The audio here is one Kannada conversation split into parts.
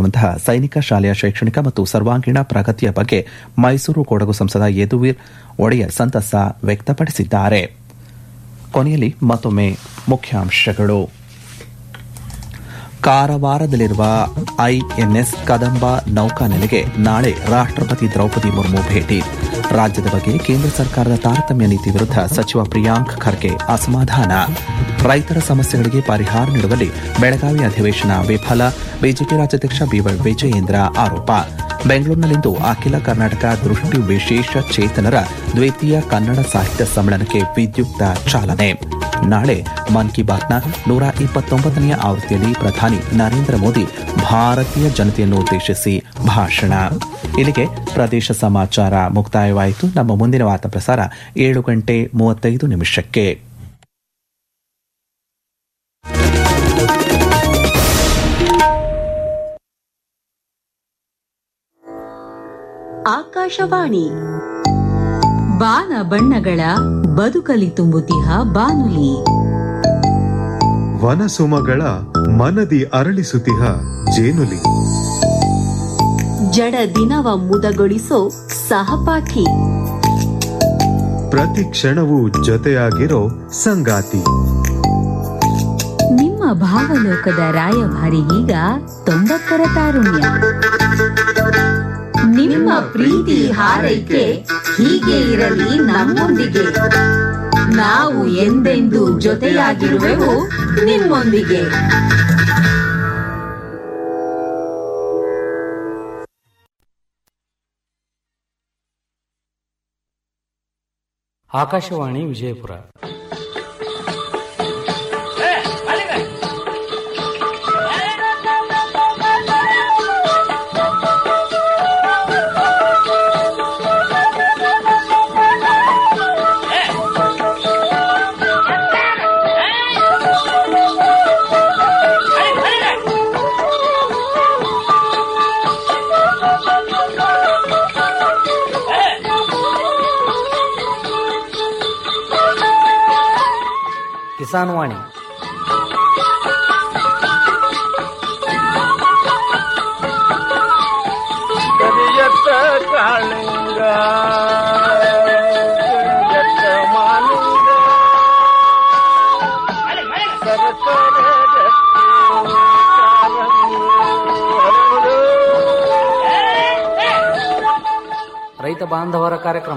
ನಡೆಸಲಾಗುವಂತಹ ಸೈನಿಕ ಶಾಲೆಯ ಶೈಕ್ಷಣಿಕ ಮತ್ತು ಸರ್ವಾಂಗೀಣ ಪ್ರಗತಿಯ ಬಗ್ಗೆ ಮೈಸೂರು ಕೊಡಗು ಸಂಸದ ಯದುವೀರ್ ಒಡೆಯರ್ ಸಂತಸ ವ್ಯಕ್ತಪಡಿಸಿದ್ದಾರೆ ಕೊನೆಯಲ್ಲಿ ಮತ್ತೊಮ್ಮೆ ಮುಖ್ಯಾಂಶಗಳು ಕಾರವಾರದಲ್ಲಿರುವ ಐಎನ್ಎಸ್ ಕದಂಬ ನೌಕಾನೆಲೆಗೆ ನಾಳೆ ರಾಷ್ಟ್ರಪತಿ ದ್ರೌಪದಿ ಮುರ್ಮು ಭೇಟಿ ರಾಜ್ಯದ ಬಗ್ಗೆ ಕೇಂದ್ರ ಸರ್ಕಾರದ ತಾರತಮ್ಯ ನೀತಿ ವಿರುದ್ಧ ಸಚಿವ ಪ್ರಿಯಾಂಕ್ ಖರ್ಗೆ ಅಸಮಾಧಾನ ರೈತರ ಸಮಸ್ಯೆಗಳಿಗೆ ಪರಿಹಾರ ನೀಡುವಲ್ಲಿ ಬೆಳಗಾವಿ ಅಧಿವೇಶನ ವಿಫಲ ಬಿಜೆಪಿ ರಾಜ್ಯಾಧ್ಯಕ್ಷ ಬಿವೈ ವಿಜಯೇಂದ್ರ ಆರೋಪ ಬೆಂಗಳೂರಿನಲ್ಲಿಂದು ಅಖಿಲ ಕರ್ನಾಟಕ ದೃಷ್ಟಿ ವಿಶೇಷ ಚೇತನರ ದ್ವಿತೀಯ ಕನ್ನಡ ಸಾಹಿತ್ಯ ಸಮ್ಮೇಳನಕ್ಕೆ ವಿದ್ಯುಕ್ತ ಚಾಲನೆ ನಾಳೆ ಮನ್ ಕಿ ಬಾತ್ನ ನೂರ ಇಪ್ಪತ್ತೊಂಬತ್ತನೆಯ ಆವೃತ್ತಿಯಲ್ಲಿ ಪ್ರಧಾನಿ ನರೇಂದ್ರ ಮೋದಿ ಭಾರತೀಯ ಜನತೆಯನ್ನು ಉದ್ದೇಶಿಸಿ ಭಾಷಣ ಇಲ್ಲಿಗೆ ಪ್ರದೇಶ ಸಮಾಚಾರ ಮುಕ್ತಾಯವಾಯಿತು ನಮ್ಮ ಮುಂದಿನ ವಾರ್ತಾ ಪ್ರಸಾರ ಏಳು ಗಂಟೆ ಮೂವತ್ತೈದು ನಿಮಿಷಕ್ಕೆ ಆಕಾಶವಾಣಿ ಬಾನ ಬಣ್ಣಗಳ ಬದುಕಲಿ ತುಂಬುತಿಹ ಬಾನುಲಿ ವನಸುಮಗಳ ಮನದಿ ಅರಳಿಸುತಿಹ ಜೇನುಲಿ ಜಡ ದಿನವ ಮುದಗೊಳಿಸೋ ಸಹಪಾಠಿ ಪ್ರತಿ ಕ್ಷಣವೂ ಜೊತೆಯಾಗಿರೋ ಸಂಗಾತಿ ನಿಮ್ಮ ಭಾವಲೋಕದ ರಾಯಭಾರಿಗೀಗ ತೊಂಬತ್ತರ ತಾರುಣ್ಯ ನಿಮ್ಮ ಪ್ರೀತಿ ಹಾರೈಕೆ ಹೀಗೆ ಇರಲಿ ನಮ್ಮೊಂದಿಗೆ ನಾವು ಎಂದೆಂದೂ ಜೊತೆಯಾಗಿರುವೆವು ನಿಮ್ಮೊಂದಿಗೆ ಆಕಾಶವಾಣಿ ವಿಜಯಪುರ ಕಿಸಾನ್ ವಾಣಿ ಕರಿಯತ್ತ ಕಾಳಿಂಗ ಕರಿಯತ್ತ ಮಾಲಿಂಗ ಸರಸರ ರತ್ನ ಕಾಲಂಗಿ ಹರಡು. ರೈತ ಬಾಂಧವರ ಕಾರ್ಯಕ್ರಮ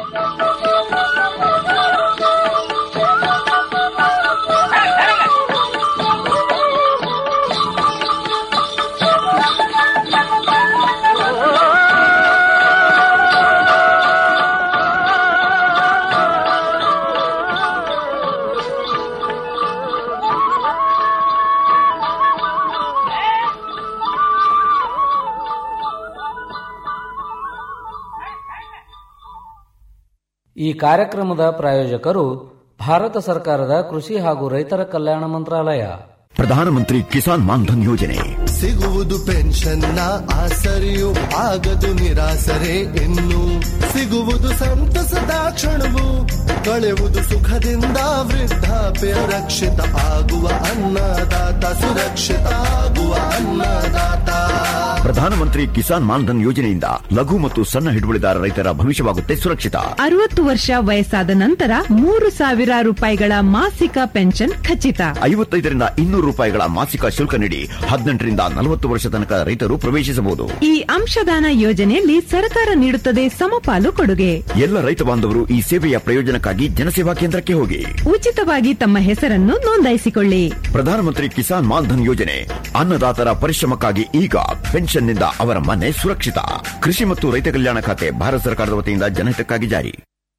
ಈ ಕಾರ್ಯಕ್ರಮದ ಪ್ರಾಯೋಜಕರು ಭಾರತ ಸರ್ಕಾರದ ಕೃಷಿ ಹಾಗೂ ರೈತರ ಕಲ್ಯಾಣ ಮಂತ್ರಾಲಯ ಪ್ರಧಾನಮಂತ್ರಿ ಕಿಸಾನ್ ಮಾನ್ಧನ್ ಯೋಜನೆ ಸಿಗುವುದು ಪೆನ್ಷನ್ನ ಆಸರೆಯು ಆಗದು ನಿರಾಸರೆ ಇನ್ನು ಸಿಗುವುದು ಸಂತಸದ ಕ್ಷಣವು ಕಳೆಯುವುದು ಸುಖದಿಂದ ವೃದ್ಧಾಪ್ಯ ರಕ್ಷಿತ ಆಗುವ ಅನ್ನದಾತ ಸುರಕ್ಷಿತ ಆಗುವ ಅನ್ನದಾತ ಪ್ರಧಾನಮಂತ್ರಿ ಕಿಸಾನ್ ಮಾನ್ಧನ್ ಯೋಜನೆಯಿಂದ ಲಘು ಮತ್ತು ಸಣ್ಣ ಹಿಡುವಳಿದಾರ ರೈತರ ಭವಿಷ್ಯವಾಗುತ್ತೆ ಸುರಕ್ಷಿತ ಅರವತ್ತು ವರ್ಷ ವಯಸ್ಸಾದ ನಂತರ ಮೂರು ಸಾವಿರ ರೂಪಾಯಿಗಳ ಮಾಸಿಕ ಪೆನ್ಷನ್ ಖಚಿತ ಐವತ್ತೈದರಿಂದ ಇನ್ನೂರು ರೂಪಾಯಿಗಳ ಮಾಸಿಕ ಶುಲ್ಕ ನೀಡಿ ಹದಿನೆಂಟರಿಂದ ನಲವತ್ತು ವರ್ಷ ತನಕ ರೈತರು ಪ್ರವೇಶಿಸಬಹುದು ಈ ಅಂಶದಾನ ಯೋಜನೆಯಲ್ಲಿ ಸರ್ಕಾರ ನೀಡುತ್ತದೆ ಸಮಪಾಲು ಕೊಡುಗೆ ಎಲ್ಲ ರೈತ ಬಾಂಧವರು ಈ ಸೇವೆಯ ಪ್ರಯೋಜನಕ್ಕಾಗಿ ಜನಸೇವಾ ಕೇಂದ್ರಕ್ಕೆ ಹೋಗಿ ಉಚಿತವಾಗಿ ತಮ್ಮ ಹೆಸರನ್ನು ನೋಂದಾಯಿಸಿಕೊಳ್ಳಿ ಪ್ರಧಾನಮಂತ್ರಿ ಕಿಸಾನ್ ಮಾನ್ಧನ್ ಯೋಜನೆ ಅನ್ನದಾತರ ಪರಿಶ್ರಮಕ್ಕಾಗಿ ಈಗ ಪೆನ್ಷನ್ನಿಂದ ಅವರ ಮನೆ ಸುರಕ್ಷಿತ ಕೃಷಿ ಮತ್ತು ರೈತ ಕಲ್ಯಾಣ ಖಾತೆ ಭಾರತ ಸರ್ಕಾರದ ವತಿಯಿಂದ ಜನಹಿತಕ್ಕಾಗಿ ಜಾರಿ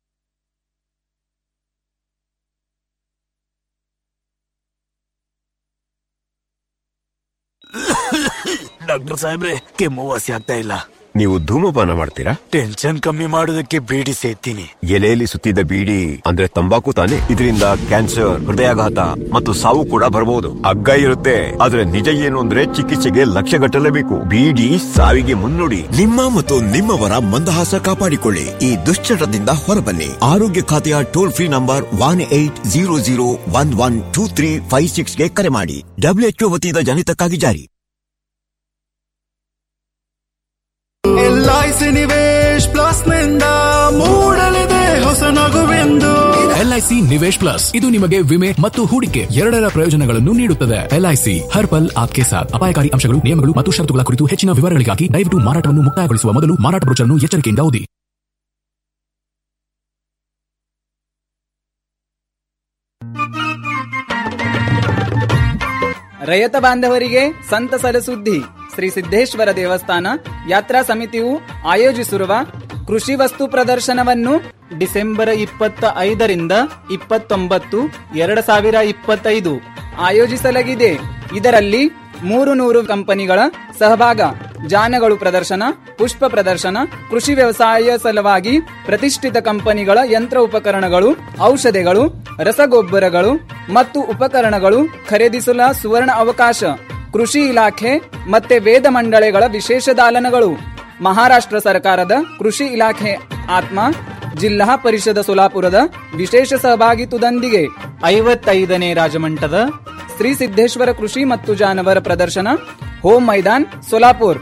ಡಾಕ್ಟರ್ ಸಾಹೇಬ್ರೆ ಕೆಮ್ಮು ವಾಸಿ ಆಗ್ತಾ ಇಲ್ಲ ನೀವು ಧೂಮಪಾನ ಮಾಡ್ತೀರಾ ಟೆನ್ಷನ್ ಕಮ್ಮಿ ಮಾಡೋದಕ್ಕೆ ಬೀಡಿ ಸೇತೀನಿ ಎಲೆಯಲ್ಲಿ ಸುತ್ತಿದ್ದ ಬೀಡಿ ಅಂದ್ರೆ ತಂಬಾಕು ತಾನೆ ಇದರಿಂದ ಕ್ಯಾನ್ಸರ್ ಹೃದಯಾಘಾತ ಮತ್ತು ಸಾವು ಕೂಡ ಬರಬಹುದು ಅಗ್ಗ ಇರುತ್ತೆ ಆದ್ರೆ ನಿಜ ಏನು ಅಂದ್ರೆ ಚಿಕಿತ್ಸೆಗೆ ಲಕ್ಷ ಗಟ್ಟಲೇಬೇಕು ಬೀಡಿ ಸಾವಿಗೆ ಮುನ್ನುಡಿ ನಿಮ್ಮ ಮತ್ತು ನಿಮ್ಮವರ ಮಂದಹಾಸ ಕಾಪಾಡಿಕೊಳ್ಳಿ ಈ ದುಶ್ಚಟದಿಂದ ಹೊರಬನ್ನಿ ಆರೋಗ್ಯ ಖಾತೆಯ toll free number one eight zero zero one one two three five ಸಿಕ್ಸ್ಗೆ ಕರೆ ಮಾಡಿ ಡಬ್ಲ್ಯೂಎಚ್ಒ ವತಿಯಿಂದ ಜನಿತಕ್ಕಾಗಿ ಜಾರಿ ಎಲ್ಐಸಿ ನಿವೇಶ್ ಪ್ಲಸ್ ನಿಂದ ಮೂಡಲಿದೆ ಹೊಸ ನಗುವೆಂದು ಎಲ್ಐಸಿ ನಿವೇಶ್ ಪ್ಲಸ್ ಇದು ನಿಮಗೆ ವಿಮೆ ಮತ್ತು ಹೂಡಿಕೆ ಎರಡರ ಪ್ರಯೋಜನಗಳನ್ನು ನೀಡುತ್ತದೆ ಎಲ್ಐಸಿ ಹರ್ ಪಲ್ ಆಪ್ಕೆ ಸಾಥ್ ಅಪಾಯಕಾರಿ ಅಂಶಗಳು ನಿಯಮಗಳು ಮತ್ತು ಷರತ್ತುಗಳ ಕುರಿತು ಹೆಚ್ಚಿನ ವಿವರಗಳಿಗಾಗಿ ದಯವಿಟ್ಟು ಮಾರಾಟವನ್ನು ಮುಕ್ತಾಯಗೊಳಿಸುವ ಮೊದಲು ಮಾರಾಟ ಬ್ರೋಚರ್ನ್ನು ಎಚ್ಚರಿಕೆಯಿಂದ ಓದಿ ರೈತ ಬಾಂಧವರಿಗೆ ಸಂತಸದ ಸುದ್ದಿ ಶ್ರೀ ಸಿದ್ದೇಶ್ವರ ದೇವಸ್ಥಾನ ಯಾತ್ರಾ ಸಮಿತಿಯು ಆಯೋಜಿಸಿರುವ ಕೃಷಿ ವಸ್ತು ಪ್ರದರ್ಶನವನ್ನು ಡಿಸೆಂಬರ್ ಇಪ್ಪತ್ತ ಐದರಿಂದ ಇಪ್ಪತ್ತೊಂಬತ್ತು ಎರಡು ಸಾವಿರ ಇಪ್ಪತ್ತೈದು ಆಯೋಜಿಸಲಾಗಿದೆ ಇದರಲ್ಲಿ ಮೂರು ನೂರು ಕಂಪನಿಗಳ ಸಹಭಾಗ ಜಾನಗಳು ಪ್ರದರ್ಶನ ಪುಷ್ಪ ಪ್ರದರ್ಶನ ಕೃಷಿ ವ್ಯವಸಾಯ ಸಲುವಾಗಿ ಪ್ರತಿಷ್ಠಿತ ಕಂಪನಿಗಳ ಯಂತ್ರ ಉಪಕರಣಗಳು ಔಷಧಿಗಳು ರಸಗೊಬ್ಬರಗಳು ಮತ್ತು ಉಪಕರಣಗಳು ಖರೀದಿಸಲು ಸುವರ್ಣ ಅವಕಾಶ ಕೃಷಿ ಇಲಾಖೆ ಮತ್ತೆ ವೇದ ಮಂಡಳಿಗಳ ವಿಶೇಷ ದಾಲನಗಳು ಮಹಾರಾಷ್ಟ್ರ ಸರ್ಕಾರದ ಕೃಷಿ ಇಲಾಖೆ ಆತ್ಮ ಜಿಲ್ಲಾ ಪರಿಷದ ಸೋಲಾಪುರದ ವಿಶೇಷ ಸಹಭಾಗಿತ್ವದೊಂದಿಗೆ ಐವತ್ತೈದನೇ ರಾಜಮಂಟದ ಶ್ರೀ ಸಿದ್ದೇಶ್ವರ ಕೃಷಿ ಮತ್ತು ಜಾನವರ ಪ್ರದರ್ಶನ home Maidan Solapur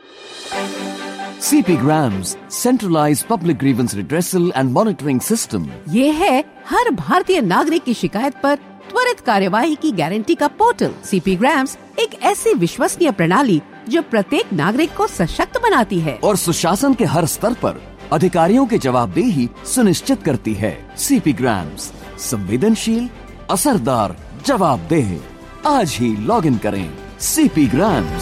CP Grams, centralized public grievance redressal and monitoring system. ये है हर भारतीय नागरिक की शिकायत पर त्वरित कार्यवाही की गारंटी का पोर्टल सीपी ग्राम्स एक ऐसी विश्वसनीय प्रणाली जो प्रत्येक नागरिक को सशक्त बनाती है और सुशासन के हर स्तर पर अधिकारियों की जवाबदेही सुनिश्चित करती है सीपी ग्राम्स संवेदनशील असरदार जवाबदेह आज ही लॉग इन करें सीपी ग्राम्स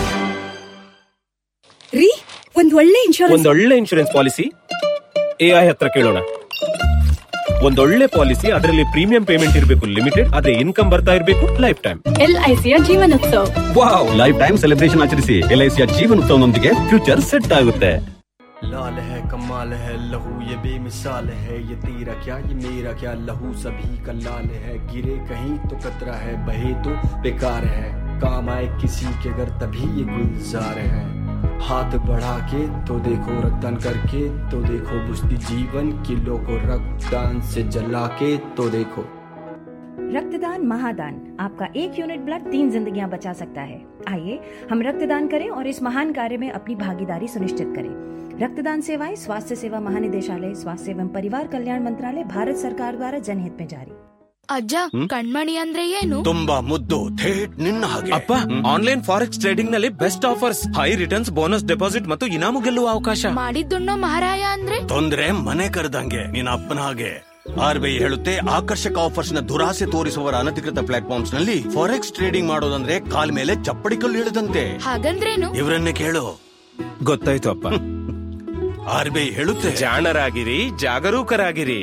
ರೀ ಒಂದ್ ಒಳ್ಳೆ ಇನ್ಶೂರೆನ್ಸ್ ಒಂದೊಳ್ಳೆ ಇನ್ಶೂರೆನ್ಸ್ ಪಾಲಿಸಿ ಎಐ ಹತ್ರ ಕೇಳೋಣ ಒಂದೊಳ್ಳೆ ಪಾಲಿಸಿ ಅದರಲ್ಲಿ ಪ್ರೀಮಿಯಂ ಪೇಮೆಂಟ್ ಇರಬೇಕು ಲಿಮಿಟೆಡ್ ಆದ್ರೆ ಇನ್ಕಮ್ ಬರ್ತಾ ಇರಬೇಕು ಲೈಫ್ ಟೈಮ್ ಎಲ್ಐಸಿಯ ಜೀವನೋತ್ಸವ ವಾವ್ ಲೈಫ್ ಟೈಮ್ ಸೆಲೆಬ್ರೇಷನ್ ಆಚರಿಸಿ ಎಲ್ಐಸಿಯ ಜೀವನೋತ್ಸವನೊಂದಿಗೆ ಫ್ಯೂಚರ್ ಸೆಟ್ ಆಗುತ್ತೆ लाल है कमाल है लहू ये बेमिसाल है ये तेरा क्या ये मेरा क्या लहू सभी का लाल है गिरे कहीं तो कतरा है बहे तो बेकार है काम आए किसी के घर तभी ये गुलजार है हाथ बढ़ा के तो देखो रक्तदान करके तो देखो बुझती जीवन किलो को रक्तदान से जला के तो देखो रक्तदान महादान आपका एक यूनिट ब्लड तीन जिंदगियां बचा सकता है आइए हम रक्तदान करें और इस महान कार्य में अपनी भागीदारी सुनिश्चित करें रक्तदान सेवाएं स्वास्थ्य सेवा महानिदेशालय स्वास्थ्य एवं परिवार कल्याण मंत्रालय भारत सरकार द्वारा जनहित में जारी ಅಜ್ಜ ಕಣ್ಮಣಿ ಅಂದ್ರೆ ಏನು ತುಂಬಾ ಮುದ್ದು ಥೇಟ್ ನಿನ್ನ ಹಾಗೆ ಅಪ್ಪ ಆನ್ಲೈನ್ ಫಾರೆಕ್ಸ್ ಟ್ರೇಡಿಂಗ್ ನಲ್ಲಿ best offers high returns bonus deposit ಮತ್ತು ಇನಾಮು ಗೆಲ್ಲುವ ಅವಕಾಶ ಮಾಡಿದ್ದುಣ್ಣೋ ಮಹಾರಾಯ ಅಂದ್ರೆ ತೊಂದ್ರೆ ಮನೆ ಕರೆದಂಗೆ ನಿನ್ನ ಅಪ್ಪನ ಹಾಗೆ ಆರ್ಬಿಐ ಹೇಳುತ್ತೆ ಆಕರ್ಷಕ ಆಫರ್ಸ್ ನ ದುರಾಸೆ ತೋರಿಸುವವರ ಅನಧಿಕೃತ ಪ್ಲಾಟ್ಫಾರ್ಮ್ಸ್ ನಲ್ಲಿ ಫಾರೆಕ್ಸ್ ಟ್ರೇಡಿಂಗ್ ಮಾಡೋದಂದ್ರೆ ಕಾಲ್ ಮೇಲೆ ಚಪ್ಪಡಿ ಕಲ್ಲು ಇಳಿದಂತೆ ಹಾಗಂದ್ರೇನು ಇವರನ್ನೇ ಕೇಳು ಗೊತ್ತಾಯ್ತು ಅಪ್ಪ ಆರ್ಬಿಐ ಹೇಳುತ್ತೆ ಜಾಣರಾಗಿರಿ ಜಾಗರೂಕರಾಗಿರಿ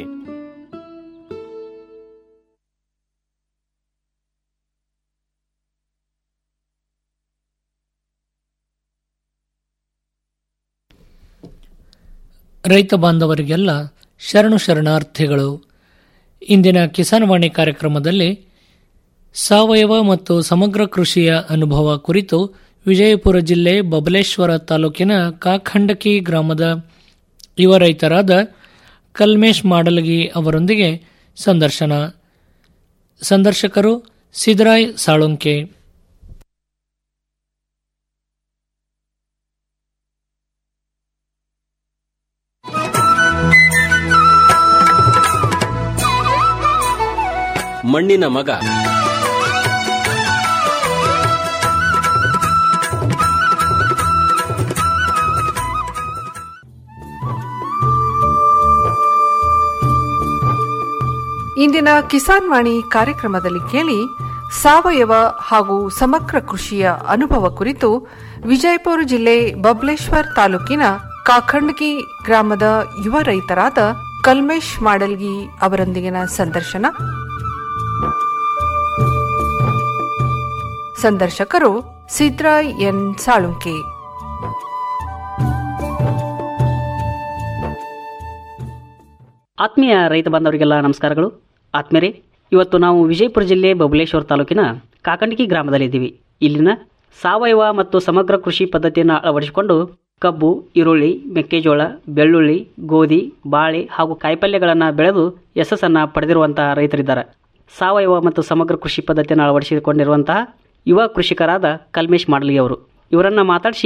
ರೈತ ಬಾಂಧವರಿಗೆಲ್ಲ ಶರಣು ಶರಣಾರ್ಥಿಗಳು ಇಂದಿನ ಕಿಸಾನ್ ವಾಣಿ ಕಾರ್ಯಕ್ರಮದಲ್ಲಿ ಸಾವಯವ ಮತ್ತು ಸಮಗ್ರ ಕೃಷಿಯ ಅನುಭವ ಕುರಿತು ವಿಜಯಪುರ ಜಿಲ್ಲೆ ಬಬಲೇಶ್ವರ ತಾಲೂಕಿನ ಕಾಖಂಡಕಿ ಗ್ರಾಮದ ಯುವ ರೈತರಾದ ಕಲ್ಮೇಶ್ ಮಾಡಲಗಿ ಅವರೊಂದಿಗೆ ಸಂದರ್ಶನ ಸಂದರ್ಶಕರು ಸಿದ್ದರಾಯ್ ಸಾಳುಂಕೆ ಮಣ್ಣಿನ ಮಗ ಇಂದಿನ ಕಿಸಾನ್ ವಾಣಿ ಕಾರ್ಯಕ್ರಮದಲ್ಲಿ ಕೇಳಿ ಸಾವಯವ ಹಾಗೂ ಸಮಗ್ರ ಕೃಷಿಯ ಅನುಭವ ಕುರಿತು ವಿಜಯಪುರ ಜಿಲ್ಲೆ ಬಬಲೇಶ್ವರ್ ತಾಲೂಕಿನ ಕಾಖಂಡ್ಗಿ ಗ್ರಾಮದ ಯುವ ರೈತರಾದ ಕಲ್ಮೇಶ್ ಮಾಡಲ್ಗಿ ಅವರೊಂದಿಗಿನ ಸಂದರ್ಶನ ಸಂದರ್ಶಕರು ಸಿದ್ರಾಯ್ ಎನ್ ಸಾಳುಂಕೆ ಆತ್ಮೀಯ ರೈತ ಬಾಂಧವರಿಗೆಲ್ಲ ನಮಸ್ಕಾರಗಳು ಆತ್ಮೀಯರೇ ಇವತ್ತು ನಾವು ವಿಜಯಪುರ ಜಿಲ್ಲೆ ಬಬಲೇಶ್ವರ ತಾಲೂಕಿನ ಕಾಕಂಡಕಿ ಗ್ರಾಮದಲ್ಲಿದ್ದೀವಿ ಇಲ್ಲಿನ ಸಾವಯವ ಮತ್ತು ಸಮಗ್ರ ಕೃಷಿ ಪದ್ಧತಿಯನ್ನು ಅಳವಡಿಸಿಕೊಂಡು ಕಬ್ಬು ಈರುಳ್ಳಿ ಮೆಕ್ಕೆಜೋಳ ಬೆಳ್ಳುಳ್ಳಿ ಗೋಧಿ ಬಾಳೆ ಹಾಗೂ ಕಾಯಿಪಲ್ಯಗಳನ್ನು ಬೆಳೆದು ಯಶಸ್ಸನ್ನು ಪಡೆದಿರುವಂತಹ ರೈತರಿದ್ದಾರೆ ಸಾವಯವ ಮತ್ತು ಸಮಗ್ರ ಕೃಷಿ ಪದ್ಧತಿಯನ್ನು ಅಳವಡಿಸಿಕೊಂಡಿರುವಂತಹ ಯುವ ಕೃಷಿಕರಾದ ಕಲ್ಮೇಶ್ ಮಾಡಲಿ ಅವರು ಇವರನ್ನು ಮಾತಾಡಿಸಿ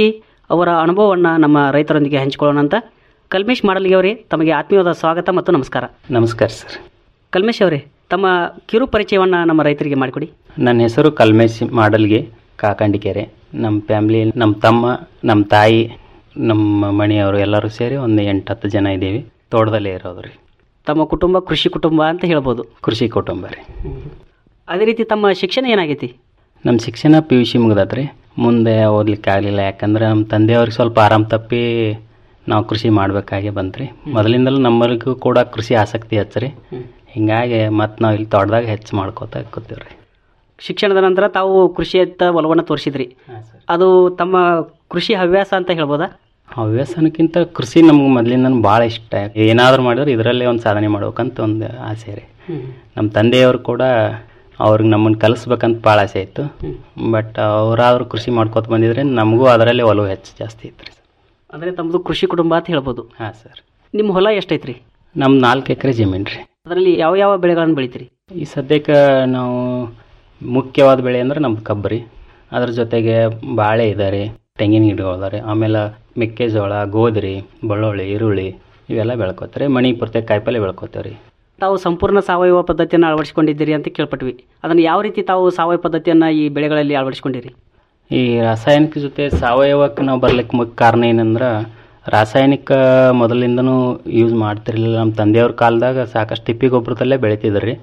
ಅವರ ಅನುಭವವನ್ನು ನಮ್ಮ ರೈತರೊಂದಿಗೆ ಹಂಚಿಕೊಳ್ಳೋಣ ಅಂತ ಕಲ್ಮೇಶ್ ಮಾಡಲಿಗೆ ಅವರೇ ತಮಗೆ ಆತ್ಮೀಯವಾದ ಸ್ವಾಗತ ಮತ್ತು ನಮಸ್ಕಾರ ನಮಸ್ಕಾರ ಸರ್ ಕಲ್ಮೇಶ್ ಅವರೇ ತಮ್ಮ ಕಿರು ಪರಿಚಯವನ್ನು ನಮ್ಮ ರೈತರಿಗೆ ಮಾಡಿಕೊಡಿ ನನ್ನ ಹೆಸರು ಕಲ್ಮೇಶ್ ಮಾಡಲ್ಗೆ ಕಾಕಂಡಿಕೆರೆ ನಮ್ಮ ಫ್ಯಾಮ್ಲಿ ನಮ್ಮ ತಮ್ಮ ನಮ್ಮ ತಾಯಿ ನಮ್ಮ ಮನೆಯವರು ಎಲ್ಲರೂ ಸೇರಿ ಒಂದು ಎಂಟು ಹತ್ತು ಜನ ಇದ್ದೀವಿ ತೋಟದಲ್ಲೇ ಇರೋದು ರೀ ತಮ್ಮ ಕುಟುಂಬ ಕೃಷಿ ಕುಟುಂಬ ಅಂತ ಹೇಳ್ಬೋದು ಕೃಷಿ ಕುಟುಂಬ ರೀ ಅದೇ ರೀತಿ ತಮ್ಮ ಶಿಕ್ಷಣ ಏನಾಗೈತಿ ನಮ್ಮ ಶಿಕ್ಷಣ ಪಿ ಯು ಸಿ ಮುಗ್ದತ್ರಿ ಮುಂದೆ ಓದ್ಲಿಕ್ಕೆ ಆಗಲಿಲ್ಲ ಯಾಕಂದ್ರೆ ನಮ್ಮ ತಂದೆಯವ್ರಿಗೆ ಸ್ವಲ್ಪ ಆರಾಮ್ ತಪ್ಪಿ ನಾವು ಕೃಷಿ ಮಾಡಬೇಕಾಗಿ ಬಂತ್ರಿ ಮೊದಲಿಂದಲೂ ನಮ್ಮರಿಗೂ ಕೂಡ ಕೃಷಿ ಆಸಕ್ತಿ ಹಚ್ಚ್ರಿ ಹಿಂಗಾಗಿ ಮತ್ತು ನಾವು ಇಲ್ಲಿ ತೋಟದಾಗ ಹೆಚ್ಚು ಮಾಡ್ಕೋತಾ ಕೂತೀವ್ರಿ ಶಿಕ್ಷಣದ ನಂತರ ತಾವು ಕೃಷಿಯತ್ತ ಒಲವನ್ನು ತೋರಿಸಿದ್ರಿ ಅದು ತಮ್ಮ ಕೃಷಿ ಹವ್ಯಾಸ ಅಂತ ಹೇಳ್ಬೋದಾ ಹವ್ಯಾಸನಕ್ಕಿಂತ ಕೃಷಿ ನಮ್ಗೆ ಮೊದಲಿಂದ ಭಾಳ ಇಷ್ಟ ಏನಾದರೂ ಮಾಡಿದ್ರೆ ಇದರಲ್ಲೇ ಒಂದು ಸಾಧನೆ ಮಾಡ್ಬೇಕಂತ ಒಂದು ಆಸೆ ರೀ ನಮ್ಮ ತಂದೆಯವರು ಕೂಡ ಅವ್ರಿಗೆ ನಮ್ಮನ್ನು ಕಲಿಸ್ಬೇಕಂತ ಭಾಳ ಆಸೆ ಇತ್ತು ಬಟ್ ಅವರಾದ್ರೂ ಕೃಷಿ ಮಾಡ್ಕೊತ ಬಂದಿದ್ರೆ ನಮಗೂ ಅದರಲ್ಲೇ ಒಲವು ಹೆಚ್ಚು ಜಾಸ್ತಿ ಇತ್ತು ರೀ ಅಂದರೆ ತಮ್ಮದು ಕೃಷಿ ಕುಟುಂಬ ಅಂತ ಹೇಳ್ಬೋದು ಹಾಂ ಸರ್ ನಿಮ್ಮ ಹೊಲ ಎಷ್ಟೈತ್ರಿ ನಮ್ಮ ನಾಲ್ಕು ಎಕರೆ ಜಮೀನು ರೀ ಅದರಲ್ಲಿ ಯಾವ ಯಾವ ಬೆಳೆಗಳನ್ನು ಬೆಳಿತೀರಿ ಈ ಸದ್ಯಕ್ಕೆ ನಾವು ಮುಖ್ಯವಾದ ಬೆಳೆ ಅಂದ್ರೆ ನಮ್ದು ಕಬ್ಬು ರೀ ಅದ್ರ ಜೊತೆಗೆ ಬಾಳೆ ಇದೆ ರೀ ತೆಂಗಿನ ಗಿಡಗಳು ಅದಾವೆ ಆಮೇಲೆ ಮೆಕ್ಕೆಜೋಳ ಗೋಧಿ ಬೆಳ್ಳುಳ್ಳಿ ಈರುಳ್ಳಿ ಇವೆಲ್ಲ ಬೆಳ್ಕೊತಾರೆ ಮಣಿ ಪೂರ್ತಿ ಕಾಯಿಪಲ್ಲೆ ಬೆಳ್ಕೊತೇವೆ ರೀ ತಾವು ಸಂಪೂರ್ಣ ಸಾವಯವ ಪದ್ಧತಿಯನ್ನು ಅಳವಡಿಸಿಕೊಂಡಿದ್ದೀರಿ ಅಂತ ಕೇಳ್ಪಟ್ವಿ ಅದನ್ನು ಯಾವ ರೀತಿ ತಾವು ಸಾವಯವ ಪದ್ಧತಿಯನ್ನು ಈ ಬೆಳೆಗಳಲ್ಲಿ ಅಳವಡಿಸಿಕೊಂಡಿರಿ ಈ ರಾಸಾಯನಿಕ ಜೊತೆ ಸಾವಯವಕ್ಕೆ ನಾವು ಬರ್ಲಿಕ್ಕೆ ಮುಖ್ಯ ಕಾರಣ ಏನಂದ್ರೆ ರಾಸಾಯನಿಕ ಮೊದಲಿಂದನೂ ಯೂಸ್ ಮಾಡ್ತಿರ್ಲಿಲ್ಲ ನಮ್ಮ ತಂದೆಯವ್ರ ಕಾಲದಾಗ ಸಾಕಷ್ಟು ತಿಪ್ಪಿ ಗೊಬ್ಬರದಲ್ಲೇ ಬೆಳಿತಿದ್ರು ರೀ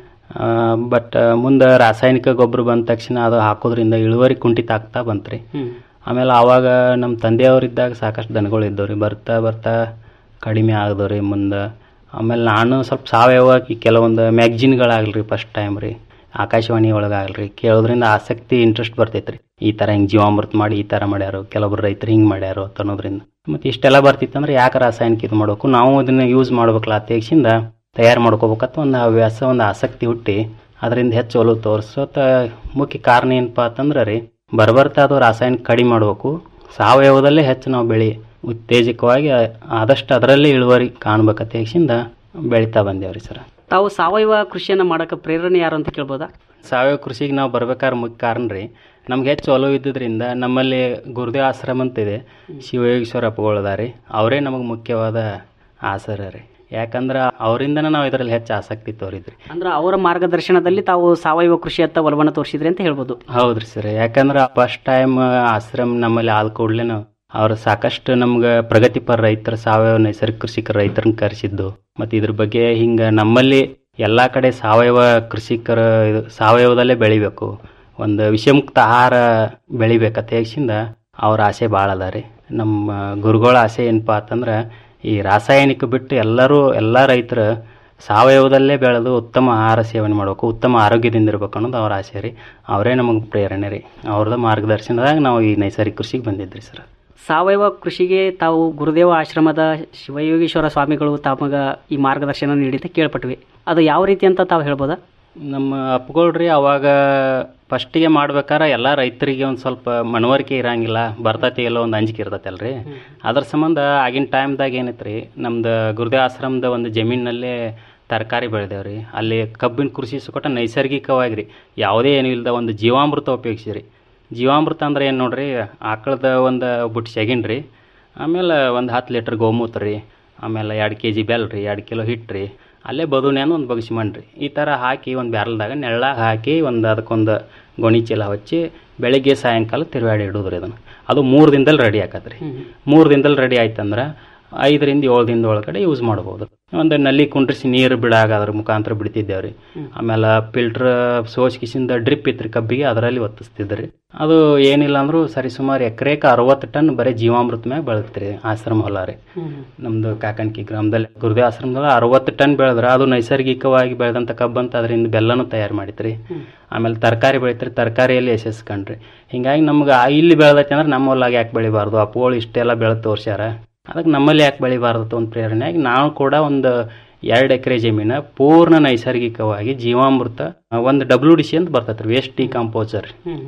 ಬಟ್ ಮುಂದೆ ರಾಸಾಯನಿಕ ಗೊಬ್ಬರ ಬಂದ ತಕ್ಷಣ ಅದು ಹಾಕೋದ್ರಿಂದ ಇಳುವರಿ ಕುಂಠಿತ ಆಗ್ತಾ ಬಂತು ರೀ ಆಮೇಲೆ ಆವಾಗ ನಮ್ಮ ತಂದೆಯವರಿದ್ದಾಗ ಸಾಕಷ್ಟು ದನಗಳು ಇದ್ದವು ರೀ ಬರ್ತಾ ಬರ್ತಾ ಕಡಿಮೆ ಆಗದವು ರೀ ಮುಂದೆ ಆಮೇಲೆ ನಾನು ಸ್ವಲ್ಪ ಸಾವಯವ ಈ ಕೆಲವೊಂದು ಮ್ಯಾಗ್ಜಿನ್ಗಳಾಗಲಿ ಫಸ್ಟ್ ಟೈಮ್ ರೀ ಆಕಾಶವಾಣಿ ಒಳಗಾಗಲ್ರಿ ಕೇಳೋದ್ರಿಂದ ಆಸಕ್ತಿ ಇಂಟ್ರೆಸ್ಟ್ ಬರ್ತೈತೆ ರೀ ಈ ಥರ ಹಿಂಗೆ ಜೀವಾಮೃತ ಮಾಡಿ ಈ ಥರ ಮಾಡ್ಯಾರು ಕೆಲವೊಬ್ರು ರೈತರು ಹಿಂಗೆ ಮಾಡ್ಯಾರು ಅಂತ ಅನ್ನೋದ್ರಿಂದ ಮತ್ತು ಇಷ್ಟೆಲ್ಲ ಬರ್ತಿತ್ತಂದ್ರೆ ಯಾಕೆ ರಾಸಾಯನಿಕ ಇದು ಮಾಡ್ಬೇಕು ನಾವು ಅದನ್ನು ಯೂಸ್ ಮಾಡ್ಬೇಕಲ್ಲ ಅತೇಕ್ಷಿಂದ ತಯಾರು ಮಾಡ್ಕೋಬೇಕಂತ ಒಂದು ಹವ್ಯಾಸ ಒಂದು ಆಸಕ್ತಿ ಹುಟ್ಟಿ ಅದರಿಂದ ಹೆಚ್ಚು ಒಲವು ತೋರಿಸೋತ ಮುಖ್ಯ ಕಾರಣ ಏನಪ್ಪ ಅಂತಂದ್ರೆ ರೀ ಬರ್ಬರ್ತಾ ಅದು ರಾಸಾಯನಿಕ ಕಡಿಮೆ ಮಾಡಬೇಕು ಸಾವಯವದಲ್ಲೇ ಹೆಚ್ಚು ನಾವು ಬೆಳೆ ಉತ್ತೇಜಕವಾಗಿ ಆದಷ್ಟು ಅದರಲ್ಲೇ ಇಳುವರಿ ಕಾಣ್ಬೇಕಂತ ಬೆಳೀತಾ ಬಂದೇವ್ರಿ ಸರ್ ತಾವು ಸಾವಯವ ಕೃಷಿಯನ್ನು ಮಾಡೋಕೆ ಪ್ರೇರಣೆ ಯಾರು ಅಂತ ಕೇಳ್ಬೋದಾ ಸಾವಯವ ಕೃಷಿಗೆ ನಾವು ಬರ್ಬೇಕಾದ್ರೆ ಮುಖ್ಯ ಕಾರಣ ರೀ ನಮ್ಗೆ ಹೆಚ್ಚು ಒಲವು ಇದ್ದಿದ್ದರಿಂದ ನಮ್ಮಲ್ಲಿ ಗುರುದೇವ ಆಶ್ರಮ ಅಂತಿದೆ ಶಿವಯೋಗೇಶ್ವರ ಅಪ್ಪಗಳದ ರೀ ಅವರೇ ನಮಗೆ ಮುಖ್ಯವಾದ ಆಸರ ರೀ ಯಾಕಂದ್ರೆ ಅವರಿಂದನೇ ನಾವು ಇದರಲ್ಲಿ ಹೆಚ್ಚು ಆಸಕ್ತಿ ತೋರಿದ್ರಿ ಅಂದ್ರೆ ಅವರ ಮಾರ್ಗದರ್ಶನದಲ್ಲಿ ತಾವು ಸಾವಯವ ಕೃಷಿಯತ್ತ ಒಲವನ್ನು ತೋರಿಸಿದ್ರಿ ಅಂತ ಹೇಳ್ಬೋದು ಹೌದ್ರಿ ಸರ್ ಯಾಕಂದ್ರೆ ಫಸ್ಟ್ ಟೈಮ್ ಆಶ್ರಮ ನಮ್ಮಲ್ಲಿ ಆದ ಕೂಡಲೇ ಅವ್ರು ಸಾಕಷ್ಟು ನಮ್ಗೆ ಪ್ರಗತಿಪರ ರೈತರ ಸಾವಯವ ನೈಸರ್ಗಿಕ ಕೃಷಿಕರ ರೈತರನ್ನ ಕರೆಸಿದ್ದು ಮತ್ತು ಇದ್ರ ಬಗ್ಗೆ ಹಿಂಗೆ ನಮ್ಮಲ್ಲಿ ಎಲ್ಲ ಕಡೆ ಸಾವಯವ ಕೃಷಿಕರ ಇದು ಸಾವಯವದಲ್ಲೇ ಬೆಳಿಬೇಕು ಒಂದು ವಿಷಮುಕ್ತ ಆಹಾರ ಬೆಳಿಬೇಕಂತ ಹೇಗಿಂದ ಅವ್ರ ಆಸೆ ಭಾಳ ಅದ ರೀ ನಮ್ಮ ಗುರುಗಳ ಆಸೆ ಏನಪ್ಪಾ ಅಂತಂದ್ರೆ ಈ ರಾಸಾಯನಿಕ ಬಿಟ್ಟು ಎಲ್ಲರೂ ಎಲ್ಲ ರೈತರು ಸಾವಯವದಲ್ಲೇ ಬೆಳೆದು ಉತ್ತಮ ಆಹಾರ ಸೇವನೆ ಮಾಡಬೇಕು ಉತ್ತಮ ಆರೋಗ್ಯದಿಂದ ಇರ್ಬೇಕು ಅನ್ನೋದು ಅವ್ರ ಆಸೆ ರೀ ಅವರೇ ನಮಗೆ ಪ್ರೇರಣೆ ರೀ ಅವ್ರದ್ದು ಮಾರ್ಗದರ್ಶನದಾಗ ನಾವು ಈ ನೈಸರ್ಗಿಕ ಕೃಷಿಗೆ ಬಂದಿದ್ರಿ ಸರ್ ಸಾವಯವ ಕೃಷಿಗೆ ತಾವು ಗುರುದೇವ ಆಶ್ರಮದ ಶಿವಯೋಗೀಶ್ವರ ಸ್ವಾಮಿಗಳು ತಮಗ ಈ ಮಾರ್ಗದರ್ಶನ ನೀಡಿದ ಕೇಳ್ಪಟ್ವಿ ಅದು ಯಾವ ರೀತಿ ಅಂತ ತಾವು ಹೇಳ್ಬೋದಾ ನಮ್ಮ ಅಪ್ಪಗಳ್ರಿ ಅವಾಗ ಫಸ್ಟಿಗೆ ಮಾಡ್ಬೇಕಾರೆ ಎಲ್ಲ ರೈತರಿಗೆ ಒಂದು ಸ್ವಲ್ಪ ಮನವರಿಕೆ ಇರಂಗಿಲ್ಲ ಬರ್ತೈತಿ ಎಲ್ಲೋ ಒಂದು ಅಂಜಿಕೆ ಇರ್ತೈತಲ್ರಿ ಅದ್ರ ಸಂಬಂಧ ಆಗಿನ ಟೈಮ್ದಾಗ ಏನೈತೆ ರೀ ನಮ್ದು ಗುರುದೇವ ಆಶ್ರಮದ ಒಂದು ಜಮೀನಿನಲ್ಲೇ ತರಕಾರಿ ಬೆಳೆದೇವ್ರಿ ಅಲ್ಲಿ ಕಬ್ಬಿನ ಕೃಷಿ ಸುಕಟ ನೈಸರ್ಗಿಕವಾಗಿ ರೀ ಯಾವುದೇ ಏನೂ ಇಲ್ಲದ ಒಂದು ಜೀವಾಮೃತ ಉಪಯೋಗಿಸಿರಿ ಜೀವಾಮೃತ ಅಂದ್ರೆ ಏನು ನೋಡ್ರಿ ಆಕಳದ ಒಂದು ಬುಟ್ಟು ಸೆಗಿನ್ ರೀ ಆಮೇಲೆ ಒಂದು ಹತ್ತು ಲೀಟ್ರ್ ಗೋಮೂತ್ರ ರೀ ಆಮೇಲೆ ಎರಡು ಕೆ ಜಿ ಬೆಲ್ಲ ರೀ ಎರಡು ಕಿಲೋ ಹಿಟ್ಟು ರೀ ಅಲ್ಲೇ ಬದುನ್ಯಾನ ಒಂದು ಬಗ್ಸಿ ಮಣ್ರಿ ಈ ಥರ ಹಾಕಿ ಒಂದು ಬ್ಯಾರಲ್ದಾಗ ನೆಳ್ಳಾಗ ಹಾಕಿ ಒಂದು ಅದಕ್ಕೊಂದು ಗೋಣಿ ಚೀಲ ಹಚ್ಚಿ ಬೆಳಿಗ್ಗೆ ಸಾಯಂಕಾಲ ತಿರುವಾಡಿ ಇಡೋದು ರೀ ಅದನ್ನು ಅದು ಮೂರು ದಿನದಲ್ಲಿ ರೆಡಿ ಆಕತ್ತೆ ರೀ ಮೂರು ದಿನದಲ್ಲಿ ರೆಡಿ ಆಯ್ತಂದ್ರೆ ಐದರಿಂದ ಏಳು ದಿನದ ಒಳಗಡೆ ಯೂಸ್ ಮಾಡ್ಬೋದು ಒಂದು ನಲ್ಲಿ ಕುಂಡ್ರಿಸಿ ನೀರು ಬಿಡಾಗ ಅದ್ರ ಮುಖಾಂತರ ಬಿಡ್ತಿದ್ದೇವೆ ರೀ ಆಮೇಲೆ ಫಿಲ್ಟ್ರ್ ಸೋಸ್ಕಿಸಿಂದ ಡ್ರಿಪ್ ಇತ್ತು ರೀ ಕಬ್ಬಿಗೆ ಅದರಲ್ಲಿ ಒತ್ತಿಸ್ತಿದ್ರಿ ಅದು ಏನಿಲ್ಲ ಅಂದ್ರೂ ಸರಿ ಸುಮಾರು ಎಕರೆಗೆ ಅರವತ್ತು ಟನ್ ಬರೀ ಜೀವಾಮೃತ ಮ್ಯಾಗ ಬೆಳಗ್ತೀರಿ ಆಶ್ರಮ ಹೊಲ ರೀ ನಮ್ದು ಕಾಕನ್ಕಿ ಗ್ರಾಮದಲ್ಲಿ ಗುರುದೇವ ಆಶ್ರಮದಲ್ಲಿ ಅರವತ್ತು ಟನ್ ಬೆಳೆದ್ರೆ ಅದು ನೈಸರ್ಗಿಕವಾಗಿ ಬೆಳೆದಂಥ ಕಬ್ಬು ಅಂತ ಅದರಿಂದ ಬೆಲ್ಲನೂ ತಯಾರು ಮಾಡಿತ್ರಿ ಆಮೇಲೆ ತರಕಾರಿ ಬೆಳಿತೀರಿ ತರಕಾರಿಯಲ್ಲಿ ಯಶಸ್ಕಂಡ್ರಿ ಹಿಂಗಾಗಿ ನಮ್ಗೆ ಆ ಇಲ್ಲಿ ಬೆಳೆದೈತಿ ಅಂದ್ರೆ ನಮ್ಮ ಹೊಲಾಗ ಯಾಕೆ ಬೆಳಿಬಾರ್ದು ಅಪ್ಪಗಳು ಇಷ್ಟೆಲ್ಲ ಬೆಳೆದು ತೋರ್ಸ್ಯಾರ ಅದಕ್ಕೆ ನಮ್ಮಲ್ಲಿ ಯಾಕೆ ಬೆಳಿಬಾರ್ದು ಒಂದು ಪ್ರೇರಣೆಯಾಗಿ ನಾವು ಕೂಡ ಒಂದು ಎರಡು ಎಕರೆ ಜಮೀನ ಪೂರ್ಣ ನೈಸರ್ಗಿಕವಾಗಿ ಜೀವಾಮೃತ ಒಂದು ಡಬ್ಲ್ಯೂ ಡಿ ಸಿ ಅಂತ ಬರ್ತೈತೆ ರೀ ವೇಸ್ಟ್ ಡಿಕಂಪೋಸರ್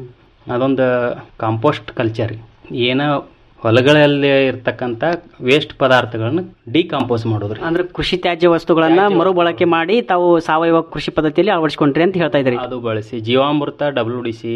ಅದೊಂದು ಕಾಂಪೋಸ್ಟ್ ಕಲ್ಚರ್ ಏನೋ ಹೊಲಗಳಲ್ಲಿ ಇರ್ತಕ್ಕಂಥ ವೇಸ್ಟ್ ಪದಾರ್ಥಗಳನ್ನ ಡಿಕಾಂಪೋಸ್ ಮಾಡೋದು ರೀ ಅಂದ್ರೆ ಕೃಷಿ ತ್ಯಾಜ್ಯ ವಸ್ತುಗಳನ್ನ ಮರುಬಳಕೆ ಮಾಡಿ ತಾವು ಸಾವಯವ ಕೃಷಿ ಪದ್ಧತಿಯಲ್ಲಿ ಅಳವಡಿಸಿಕೊಂಡ್ರಿ ಅಂತ ಹೇಳ್ತಾ ಇದ್ರಿ ಅದು ಬಳಸಿ ಜೀವಾಮೃತ ಡಬ್ಲ್ಯೂ ಡಿ ಸಿ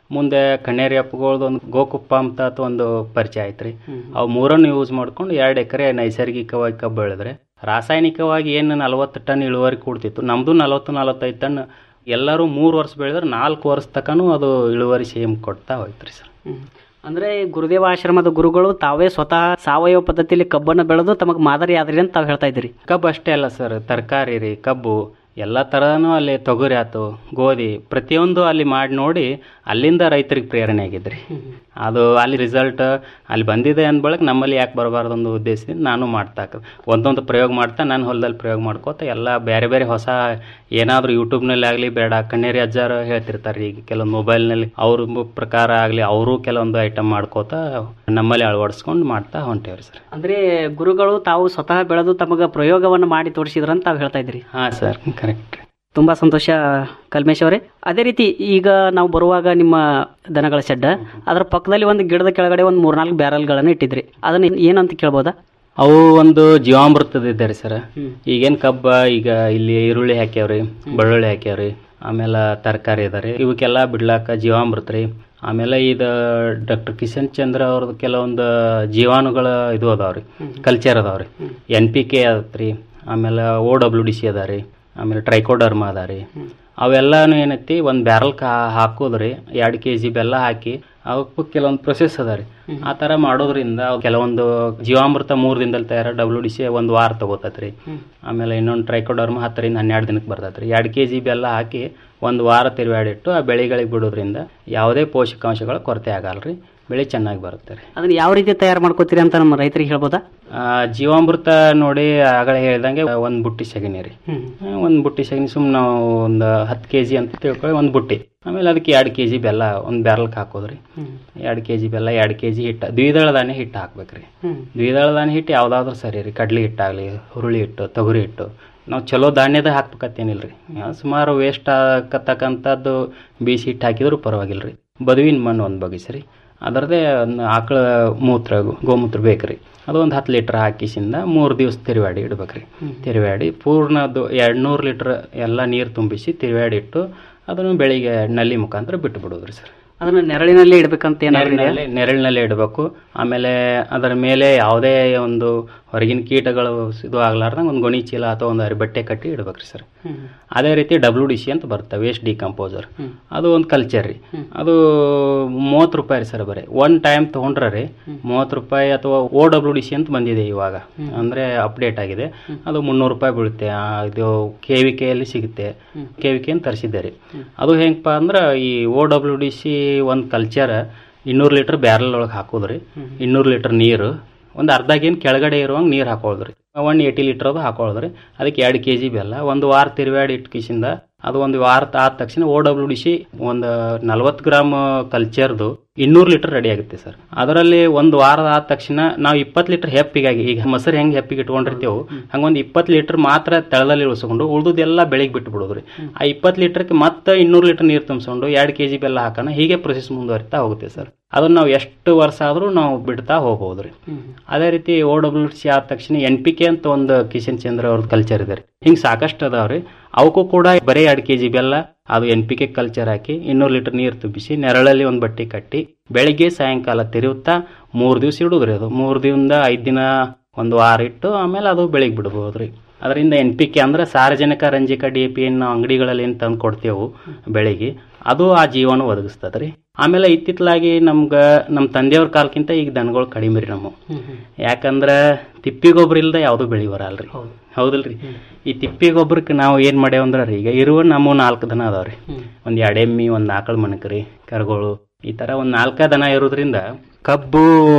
ಮುಂದೆ ಕಣ್ಣೇರಿ ಹಪ್ಪಗಳ್ದು ಒಂದು ಗೋಕುಪ್ಪ ಅಂತ ಅತ್ ಒಂದು ಪರಿಚಯ ಆಯ್ತು ರೀ ಅವು ಮೂರನ್ನು ಯೂಸ್ ಮಾಡ್ಕೊಂಡು ಎರಡು ಎಕರೆ ನೈಸರ್ಗಿಕವಾಗಿ ಕಬ್ಬು ಬೆಳೆದ್ರೆ ರಾಸಾಯನಿಕವಾಗಿ ಏನು ನಲವತ್ತು ಟನ್ ಇಳುವರಿ ಕೊಡ್ತಿತ್ತು ನಮ್ಮದು ನಲವತ್ತು ನಲವತ್ತೈದು ಟನ್ ಎಲ್ಲರೂ ಮೂರು ವರ್ಷ ಬೆಳೆದ್ರೆ ನಾಲ್ಕು ವರ್ಷ ತನಕನೂ ಅದು ಇಳುವರಿ ಸೇಮ್ ಕೊಡ್ತಾ ಹೋಯ್ತು ರೀ ಸರ್ ಅಂದ್ರೆ ಗುರುದೇವ ಆಶ್ರಮದ ಗುರುಗಳು ತಾವೇ ಸ್ವತಃ ಸಾವಯವ ಪದ್ಧತಿಯಲ್ಲಿ ಕಬ್ಬನ್ನು ಬೆಳೆದು ತಮಗೆ ಮಾದರಿ ಆದ್ರಿ ಅಂತ ತಾವು ಹೇಳ್ತಾ ಇದ್ದೀರಿ ಕಬ್ಬು ಅಷ್ಟೇ ಅಲ್ಲ ಸರ್ ತರಕಾರಿ ರೀ ಕಬ್ಬು ಎಲ್ಲ ಥರನೂ ಅಲ್ಲಿ ತೊಗರಿ ಆಯ್ತು ಗೋಧಿ ಪ್ರತಿಯೊಂದು ಅಲ್ಲಿ ಮಾಡಿ ನೋಡಿ ಅಲ್ಲಿಂದ ರೈತರಿಗೆ ಪ್ರೇರಣೆ ಆಗಿದ್ರಿ ಅದು ಅಲ್ಲಿ ರಿಸಲ್ಟ್ ಅಲ್ಲಿ ಬಂದಿದೆ ಅಂದ ಬಳಿಕ ನಮ್ಮಲ್ಲಿ ಯಾಕೆ ಬರಬಾರ್ದು ಒಂದು ಉದ್ದೇಶದಿಂದ ನಾನು ಮಾಡ್ತಾ ಒಂದೊಂದು ಪ್ರಯೋಗ ಮಾಡ್ತಾ ನಾನು ಹೊಲದಲ್ಲಿ ಪ್ರಯೋಗ ಮಾಡ್ಕೋತ ಎಲ್ಲ ಬೇರೆ ಬೇರೆ ಹೊಸ ಏನಾದರೂ ಯೂಟ್ಯೂಬ್ನಲ್ಲಿ ಆಗಲಿ ಬೇಡ ಕಣ್ಣೇರಿ ಅಜ್ಜಾರು ಹೇಳ್ತಿರ್ತಾರೆ ಈಗ ಕೆಲವೊಂದು ಮೊಬೈಲ್ನಲ್ಲಿ ಅವ್ರ ಮು- ಪ್ರಕಾರ ಆಗಲಿ ಅವರು ಕೆಲವೊಂದು ಐಟಮ್ ಮಾಡ್ಕೋತ ನಮ್ಮಲ್ಲಿ ಅಳವಡಿಸ್ಕೊಂಡು ಮಾಡ್ತಾ ಹೊಂಟೇವ್ರಿ ಸರ್ ಅಂದ್ರೆ ಗುರುಗಳು ತಾವು ಸ್ವತಃ ಬೆಳೆದು ತಮಗೆ ಪ್ರಯೋಗವನ್ನು ಮಾಡಿ ತೋರಿಸಿದ್ರಂತ ತಾವು ಹೇಳ್ತಾ ಇದ್ರಿ ಹಾಂ ಸರ್ ಕರೆಕ್ಟ್ ತುಂಬಾ ಸಂತೋಷ ಕಲ್ಮೇಶ್ ಅವರೇ ಅದೇ ರೀತಿ ಈಗ ನಾವು ಬರುವಾಗ ನಿಮ್ಮ ದನಗಳ ಶೆಡ್ ಅದರ ಪಕ್ಕದಲ್ಲಿ ಒಂದು ಗಿಡದ ಕೆಳಗಡೆ ಒಂದು ಮೂರ್ನಾಲ್ಕು ಬ್ಯಾರಲ್ಗಳನ್ನು ಇಟ್ಟಿದ್ರಿ ಅದನ್ನ ಏನಂತ ಕೇಳ್ಬೋದಾ ಅವು ಒಂದು ಜೀವಾಮೃತದ ಇದ್ದಾರೆ ಸರ್ ಈಗೇನು ಕಬ್ಬ ಈಗ ಇಲ್ಲಿ ಈರುಳ್ಳಿ ಹಾಕ್ಯಾವ್ರಿ ಬೆಳ್ಳುಳ್ಳಿ ಹಾಕ್ಯಾವ್ರಿ ಆಮೇಲೆ ತರಕಾರಿ ಅದಾರಿ ಇವಕ್ಕೆಲ್ಲ ಬಿಡ್ಲಾಕ ಜೀವಾಮೃತ ರೀ ಆಮೇಲೆ ಇದು ಡಾಕ್ಟರ್ ಕಿಶನ್ ಚಂದ್ರ ಅವ್ರದ್ದು ಕೆಲವೊಂದು ಜೀವಾಣುಗಳ ಇದು ಅದಾವ್ರಿ ಕಲ್ಚರ್ ಅದಾವ್ರಿ ಎನ್ ಪಿ ಕೆ ಅದತ್ರಿ ಆಮೇಲೆ ಓ ಡಬ್ಲ್ಯೂ ಡಿ ಸಿ ಅದ ರೀ ಆಮೇಲೆ ಟ್ರೈಕೋಡರ್ಮ ಅದ ರೀ ಅವೆಲ್ಲನೂ ಏನೈತಿ ಒಂದು ಬ್ಯಾರಲ್ ಕಾ ಹಾಕೋದ್ರಿ ಎರಡು ಕೆ ಜಿ ಬೆಲ್ಲ ಹಾಕಿ ಅವಕ್ಕೂ ಕೆಲವೊಂದು ಪ್ರೊಸೆಸ್ ಅದ ರೀ ಆ ಥರ ಮಾಡೋದ್ರಿಂದ ಅವು ಕೆಲವೊಂದು ಜೀವಾಮೃತ ಮೂರು ದಿನದಲ್ಲಿ ತಯಾರ ಡಬ್ಲ್ಯೂ ಡಿ ಸಿ ಒಂದು ವಾರ ತಗೋತತ್ರಿ ಆಮೇಲೆ ಇನ್ನೊಂದು ಟ್ರೈಕೋಡರ್ಮ ಹತ್ತರಿಂದ ಹನ್ನೆರಡು ದಿನಕ್ಕೆ ಬರ್ತೈತ್ರಿ ಎರಡು ಕೆ ಜಿ ಬೆಲ್ಲ ಹಾಕಿ ಒಂದು ವಾರ ತಿರುವಾಡಿಟ್ಟು ಆ ಬೆಳೆಗಳಿಗೆ ಬಿಡೋದ್ರಿಂದ ಯಾವುದೇ ಪೋಷಕಾಂಶಗಳ ಕೊರತೆ ಆಗಲ್ರಿ ಬೆಳೆ ಚೆನ್ನಾಗಿ ಬರುತ್ತೆ ರೀ ಅದನ್ನ ಯಾವ ರೀತಿ ತಯಾರು ಮಾಡ್ಕೋತೀರಿ ಅಂತ ನಮ್ಮ ರೈತರಿಗೆ ಹೇಳ್ಬೋದಾ ಆ, ಜೀವಾಮೃತ ನೋಡಿ ಆಗಲೇ ಹೇಳ್ದಂಗೆ ಒಂದು ಬುಟ್ಟಿ ಸಗಣಿ ರೀ ಒಂದು ಬುಟ್ಟಿ ಸಗಣಿ ಸುಮ್ಮನೆ ನಾವು ಒಂದು ಹತ್ತು ಕೆ ಜಿ ಅಂತ ತಿಳ್ಕೊಳ್ಳಿ ಒಂದು ಬುಟ್ಟಿ ಆಮೇಲೆ ಅದಕ್ಕೆ ಎರಡು ಕೆ ಜಿ ಬೆಲ್ಲ ಒಂದು ಬ್ಯಾರಲ್ಗೆ ಹಾಕೋದ್ರಿ ಎರಡು ಕೆ ಜಿ ಬೆಲ್ಲ ಎರಡು ಕೆ ಜಿ ಹಿಟ್ಟು ದ್ವಿದಳ ಧಾನ್ಯ ಹಿಟ್ಟು ಹಾಕ್ಬೇಕ್ರಿ ದ್ವಿದಳ ಧಾನ್ಯ ಹಿಟ್ಟು ಯಾವುದಾದ್ರೂ ಸರಿ ರೀ ಕಡ್ಲಿ ಹಿಟ್ಟಾಗಲಿ ಹುರುಳಿ ಹಿಟ್ಟು ತೊಗರಿ ಹಿಟ್ಟು ನಾವು ಚಲೋ ಧಾನ್ಯದ ಹಾಕ್ಬೇಕತ್ತೇನಿಲ್ಲ ರೀ ಸುಮಾರು ವೇಸ್ಟ್ ಆಗತಕ್ಕಂಥದ್ದು ಬೀಸಿ ಹಿಟ್ಟು ಹಾಕಿದ್ರು ಪರವಾಗಿಲ್ಲ ರೀ ಬದುವಿನ ಮಣ್ಣು ಒಂದು ಬಗೆಸ್ರಿ ಅದರದೇ ಒಂದು ಆಕಳ ಮೂತ್ರ ಗೋಮೂತ್ರ ಬೇಕ್ರಿ ಅದು ಒಂದು ಹತ್ತು ಲೀಟ್ರ್ ಹಾಕಿಸಿಂದ ಮೂರು ದಿವಸ ತಿರುವಾಡಿ ಇಡ್ಬೇಕ್ರಿ ತಿರುವಾಡಿ ಪೂರ್ಣದ್ದು ಎರಡು ನೂರು ಲೀಟ್ರ್ ಎಲ್ಲ ನೀರು ತುಂಬಿಸಿ ತಿರುವಾಡಿ ಇಟ್ಟು ಅದನ್ನು ಬೆಳಿಗ್ಗೆ ನಲ್ಲಿ ಮುಖಾಂತರ ಬಿಟ್ಟು ಬಿಡೋದ್ರಿ ಸರ್ ಅದನ್ನ ನೆರಳಿನಲ್ಲಿ ಇಡ್ಬೇಕಂತ ಏನಾದ್ರು ಇದೆಯಾ? ನೆರಳಿನಲ್ಲಿ ನೆರಳಿನಲ್ಲೇ ಇಡಬೇಕು ಆಮೇಲೆ ಅದರ ಮೇಲೆ ಯಾವುದೇ ಒಂದು ಹೊರಗಿನ ಕೀಟಗಳು ಇದು ಆಗ್ಲಾರ್ದಂಗೆ ಒಂದು ಗೊಣಿ ಚೀಲ ಅಥವಾ ಒಂದು ಅರಿ ಬಟ್ಟೆ ಕಟ್ಟಿ ಇಡ್ಬೇಕ್ರಿ ಸರ್ ಅದೇ ರೀತಿ ಡಬ್ಲ್ಯೂ ಡಿ ಸಿ ಅಂತ ಬರುತ್ತೆ ವೇಸ್ಟ್ ಡಿಕಂಪೋಸರ್ ಅದು ಒಂದು ಕಲ್ಚರ್ ರೀ ಅದು ಮೂವತ್ತು ರೂಪಾಯಿ ರೀ ಸರ್ ಬರೀ ಒನ್ ಟೈಮ್ ತೊಗೊಂಡ್ರೆ ರೀ ಮೂವತ್ತು ರೂಪಾಯಿ ಅಥವಾ ಓ ಡಬ್ಲ್ಯೂ ಡಿ ಸಿ ಅಂತ ಬಂದಿದೆ ಇವಾಗ ಅಂದರೆ ಅಪ್ಡೇಟ್ ಆಗಿದೆ ಅದು ಮುನ್ನೂರು ರೂಪಾಯಿ ಬೀಳುತ್ತೆ ಆ, ಇದು ಕೆ ವಿ ಕೆಯಲ್ಲಿ ಸಿಗುತ್ತೆ ಕೆ ವಿ ಕೆ ಅಂತ ತರಿಸಿದ್ದೆ ರೀ ಅದು ಹೆಂಗಪ್ಪ ಅಂದ್ರೆ ಈ ಓ ಡಬ್ಲ್ಯೂ ಡಿ ಸಿ ಒಂದು ಕಲ್ಚರ್ ಇನ್ನೂರು ಲೀಟ್ರ್ ಬ್ಯಾರಲ್ ಒಳಗೆ ಹಾಕೋದ್ರಿ ಇನ್ನೂರು ಲೀಟ್ರ್ ನೀರು ಒಂದು ಅರ್ಧ ಗೇನ್ ಕೆಳಗಡೆ ಇರುವಂಗೆ ನೀರು ಹಾಕೊಳ್ಳೋದ್ರಿ ಒನ್ ಏಯ್ಟಿ ಲೀಟ್ರ್ ಅದು ಹಾಕೊಳ್ಳೋದ್ರಿ ಅದಕ್ಕೆ ಎರಡು ಕೆ ಜಿ ಬೆಲ್ಲ ಒಂದು ವಾರ ತಿರುವಾಡಿ ಇಟ್ಕಿಸಿಂದ ಅದು ಒಂದು ವಾರ ಆದ ತಕ್ಷಣ ಓ ಡಬ್ಲ್ಯೂ ಡಿ ಸಿ ಒಂದು ನಲ್ವತ್ತು ಗ್ರಾಮ್ ಕಲ್ಚರ್ದು ಇನ್ನೂರು ಲೀಟರ್ ರೆಡಿ ಆಗುತ್ತೆ ಸರ್ ಅದರಲ್ಲಿ ಒಂದು ವಾರ ಆದ ತಕ್ಷಣ ನಾವು ಇಪ್ಪತ್ತು ಲೀಟರ್ ಹೆಪ್ಪಿಗಾಗಿ ಈಗ ಮೊಸರು ಹೆಂಗೆ ಹೆಪ್ಪಿಗೆ ಇಟ್ಕೊಂಡಿರ್ತೀವಿ ಹಂಗೊಂದು ಇಪ್ಪತ್ತು ಲೀಟರ್ ಮಾತ್ರ ತಳದಲ್ಲಿ ಉಳಿಸ್ಕೊಂಡು ಉಳಿದುದೆಲ್ಲ ಬೆಳಿಗ್ಗೆ ಬಿಟ್ಟು ಬಿಡೋದ್ರಿ ಆ ಇಪ್ಪತ್ತು ಲೀಟರ್ಗೆ ಮತ್ತೆ ಇನ್ನೂರು ಲೀಟರ್ ನೀರು ತುಂಬಿಸ್ಕೊಂಡು ಎರಡು ಕೆ ಜಿ ಬೆಲ್ಲ ಹಾಕೋಣ ಹೀಗೆ ಪ್ರೊಸೆಸ್ ಮುಂದುವರಿತಾ ಹೋಗುತ್ತೆ ಸರ್ ಅದನ್ನ ನಾವು ಎಷ್ಟು ವರ್ಷ ಆದರೂ ನಾವು ಬಿಡ್ತಾ ಹೋಗ್ಬೋದು ರೀ ಅದೇ ರೀತಿ ಓ ಡಬ್ಲ್ಯೂ ಸಿ ಆದ ತಕ್ಷಣ ಎನ್ ಪಿ ಕೆ ಅಂತ ಒಂದು ಕಿಶನ್ ಚಂದ್ರ ಅವ್ರದ್ದು ಕಲ್ಚರ್ ಇದೆ ರೀ ಹಿಂಗೆ ಸಾಕಷ್ಟು ಅದಾವ್ರಿ ಅವಕ್ಕೂ ಕೂಡ ಬರೀ ಎರಡು ಕೆ ಜಿ ಬೆಲ್ಲ ಅದು ಎನ್ ಪಿ ಕೆ ಕಲ್ಚರ್ ಹಾಕಿ ಇನ್ನೂರು ಲೀಟರ್ ನೀರು ತುಂಬಿಸಿ ನೆರಳಲ್ಲಿ ಒಂದು ಬಟ್ಟೆ ಕಟ್ಟಿ ಬೆಳಿಗ್ಗೆ ಸಾಯಂಕಾಲ ತಿರುವುತ್ತಾ ಮೂರು ದಿವಸ ಇಡೋದ್ರಿ ಅದು ಮೂರು ದಿನದಿಂದ ಐದು ದಿನ ಒಂದು ವಾರ ಇಟ್ಟು ಆಮೇಲೆ ಅದು ಬೆಳಿಗ್ಗೆ ಬಿಡ್ಬೋದು ರೀ ಅದರಿಂದ ಎನ್ ಪಿ ಕೆ ಅಂದ್ರೆ ಸಾರ್ವಜನಿಕ ರಂಜಿಕ ಡಿ ಪಿ ಎನ್ ಅಂಗಡಿಗಳಲ್ಲಿ ಏನು ತಂದು ಕೊಡ್ತೇವೆ ಬೆಳಿಗ್ಗೆ ಅದು ಆ ಜೀವನ ಒದಗಿಸ್ತದೆ ರೀ ಆಮೇಲೆ ಇತ್ತಿತ್ತಲಾಗಿ ನಮ್ಗೆ ನಮ್ಮ ತಂದೆಯವ್ರ ಕಾಲಕ್ಕಿಂತ ಈಗ ದನಗಳು ಕಡಿಮೆ ರೀ ನಮ್ಮ ಯಾಕಂದ್ರೆ ತಿಪ್ಪಿ ಗೊಬ್ಬರ ಇಲ್ಲದೆ ಯಾವುದೂ ಬೆಳಿ ಬರಲ್ರಿ ಹೌದಲ್ರಿ ಈ ತಿಪ್ಪಿ ಗೊಬ್ಬರಕ್ಕೆ ನಾವು ಏನು ಮಾಡ್ಯಾವಂದ್ರೆ ರೀ ಈಗ ಇರುವ ನಮ್ಮ ನಾಲ್ಕು ದನ ಅದಾವ್ರಿ ಒಂದು ಎರಡು ಎಮ್ಮಿ ಒಂದು ಆಕಳ ಮಣಕ್ ರೀ ಕರುಗಳು ಈ ಥರ ಒಂದು ನಾಲ್ಕ ದನ ಇರೋದ್ರಿಂದ ಕಬ್ಬು